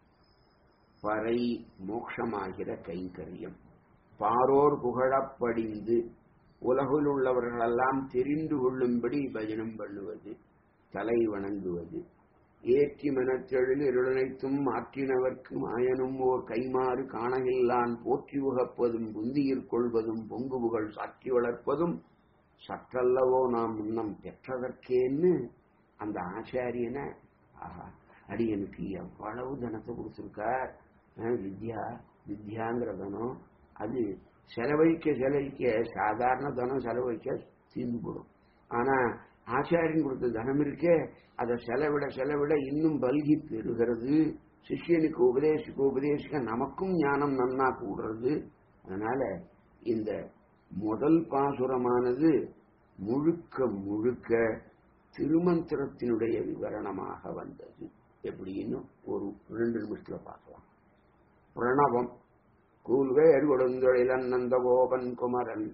பறை மோட்சமாகிற கைங்கரியம் பாரோர் புகழப்படிந்து உலகில் உள்ளவர்களெல்லாம் தெரிந்து கொள்ளும்படி பஜனம் பண்ணுவது தலை வணங்குவது ஏற்றி மனத்தெழில் இருளனைத்தும் மாற்றினவர்க்கு மாயனும் ஓர் கைமாறு காணகில்லான் போற்றி உகப்பதும் புந்தியில் கொள்வதும் பொங்கு புகழ் சாற்றி வளர்ப்பதும் சற்றல்லவோ நாம் முன்னம் பெற்றதற்கேன்னு அந்த ஆச்சாரியனை ஆஹா அடியனுக்கு எவ்வளவு தனத்தை கொடுத்திருக்கார் அஹ் வித்யா வித்யாங்கிற தனம் அது செலவழிக்க செலவழிக்க சாதாரண தனம் செலவழிக்க தீர்ந்து போடும் ஆனா ஆச்சாரியன் கொடுத்த தனம் இருக்கே அதை செலவிட செலவிட இன்னும் பல்கி பெறுகிறது சிஷ்யனுக்கு உபதேசிக்க உபதேசிக்க நமக்கும் ஞானம் நன்னா கூடுறது அதனால இந்த முதல் பாசுரமானது முழுக்க முழுக்க திருமந்திரத்தினுடைய விவரணமாக வந்தது எப்படின்னு ஒரு ரெண்டு நிமிஷத்துல பார்க்கலாம் பிரணவம் கூல்வேர் கொடுந்தொழிலன் நந்தகோபன் குமரன்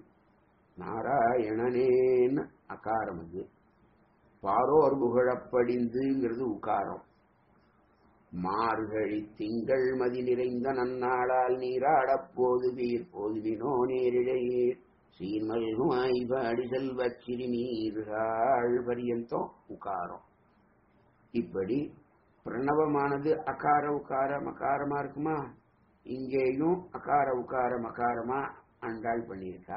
நாராயணனேன்னு அகாரம் அது பாரோர் புகழப்படிந்துங்கிறது உகாரம் மார்கழி திங்கள் மதி நிறைந்த நன்னாளால் நீராடப் போது வீர் போதுவினோ நேரிழையீர் சீர்மல்குமாய் பாடி செல்வச் சிறுநீர்கள் பரியந்தம் உகாரம் இப்படி பிரணவமானது அகார உக்கார மகாரமா இருக்குமா இங்கேயும் அகார உக்கார மகாரமா அண்டாள் பண்ணியிருக்கா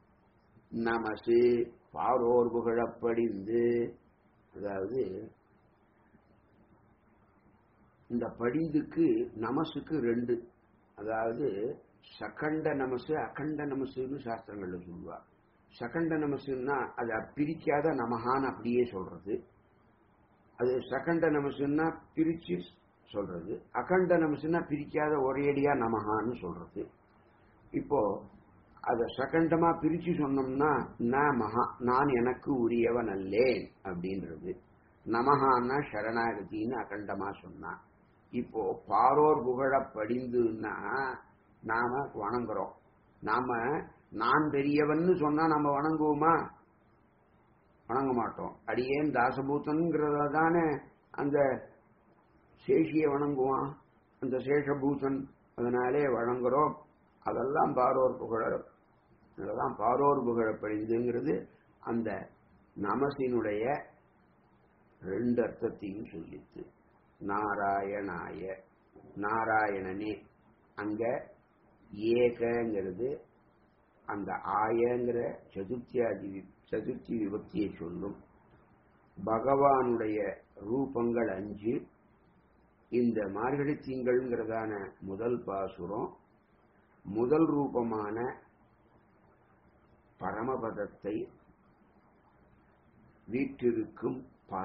நமசு பாரோர் புகழப்படிந்து அதாவது இந்த படிந்துக்கு நமசுக்கு ரெண்டு அதாவது சகண்ட நமசு அகண்ட நமசுன்னு சாஸ்திரங்கள்ல சொல்லுவா சகண்ட நமசுன்னா அதை பிரிக்காத நமகான்னு அப்படியே சொல்றது அது சகண்ட நமசுன்னா பிரிச்சு சொல்றது அகண்ட நமசுன்னா பிரிக்காத ஒரேடியா நமகான்னு சொல்றது இப்போ அத சகண்டமா பிரிச்சு சொன்னோம்னா நான் மகா நான் எனக்கு உரியவன் அல்லேன் அப்படின்றது நமகான்னா சரணாகதின்னு அகண்டமா சொன்னான் இப்போ பாரோர் புகழ படிந்துன்னா நாம வணங்குறோம் நாம நான் பெரியவன்னு சொன்னா நம்ம வணங்குவோமா வணங்க மாட்டோம் அடியேன் தாசபூதன்கிறத தானே அந்த சேஷியை வணங்குவான் அந்த சேஷபூதன் அதனாலே வணங்குறோம் அதெல்லாம் பாரோர் புகழ அதெல்லாம் பாரோர் புகழ படிந்துங்கிறது அந்த நமசினுடைய ரெண்டு அர்த்தத்தையும் சொல்லித்து நாராயணாய நாராயணனே அங்க ஏகங்கிறது அந்த ஆயங்கிற சதுர்த்தியாதி சதுர்த்தி விபக்தியை சொல்லும் பகவானுடைய ரூபங்கள் அஞ்சு இந்த மார்கழி திங்கள்ங்கிறதான முதல் பாசுரம் முதல் ரூபமான பரமபதத்தை வீற்றிருக்கும்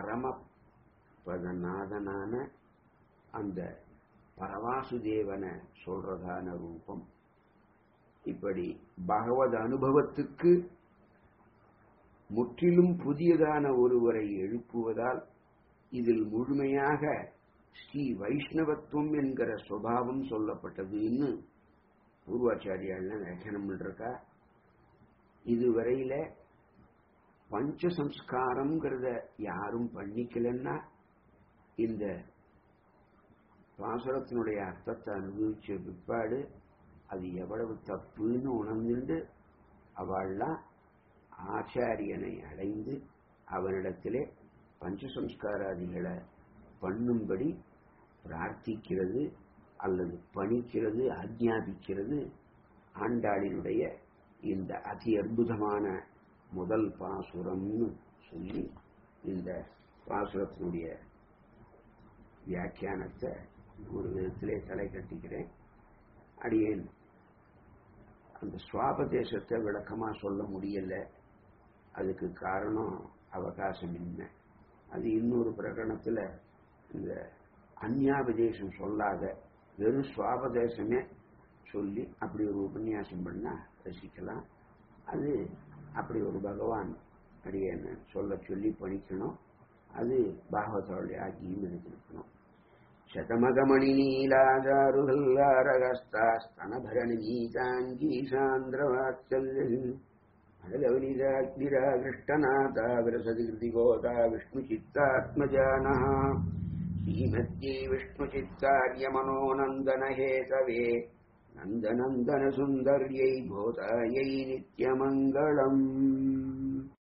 பரமபதநாதனான அந்த பரவாசுதேவனை சொல்றதான ரூபம் இப்படி பகவத் அனுபவத்துக்கு முற்றிலும் புதியதான ஒருவரை எழுப்புவதால் இதில் முழுமையாக ஸ்ரீ வைஷ்ணவத்துவம் என்கிற சுவாவம் சொல்லப்பட்டதுன்னு பூர்வாச்சாரியால் வியாக்கியானம் பண்றக்கா இதுவரையில பஞ்ச சம்ஸ்காரம்ங்கிறத யாரும் பண்ணிக்கலன்னா இந்த பாசுரத்தினுடைய அர்த்தத்தை அனுபவிச்ச பிற்பாடு அது எவ்வளவு தப்புன்னு உணர்ந்துண்டு அவள்லாம் ஆச்சாரியனை அடைந்து அவனிடத்திலே பஞ்சசம்ஸ்காராதிகளை பண்ணும்படி பிரார்த்திக்கிறது அல்லது பணிக்கிறது ஆஜ்ஞாபிக்கிறது ஆண்டாளினுடைய இந்த அதி அற்புதமான முதல் பாசுரம்னு சொல்லி இந்த பாசுரத்தினுடைய வியாக்கியானத்தை ஒரு விதத்திலே தலை கட்டிக்கிறேன் அடியேன் அந்த சுவாபதேசத்தை விளக்கமா சொல்ல முடியல அதுக்கு காரணம் அவகாசம் இல்லை அது இன்னொரு பிரகடனத்துல இந்த அந்யாபதேசம் சொல்லாத வெறும் சுவாபதேசமே சொல்லி அப்படி ஒரு உபன்யாசம் பண்ணா ரசிக்கலாம் அது அப்படி ஒரு பகவான் அடியேன்னு சொல்ல சொல்லி படிக்கணும் அது பாகவதோடைய ஆக்கியும் இருந்திருக்கணும் శతమగమణి నీలాదారుహల్లారగస్తాస్తనభరణి నీతాంగీ సాంద్రవాత్సల్య అడలవనిదాగ్నిరాకృష్టనాథ విరసతి కృతిగోతా విష్ణుచిత్తాత్మజాన శ్రీమత్యై విష్ణుచిత్తార్యమనోనందన హేతవే నందనందన సుందర్యై భూతాయై నిత్యమంగళం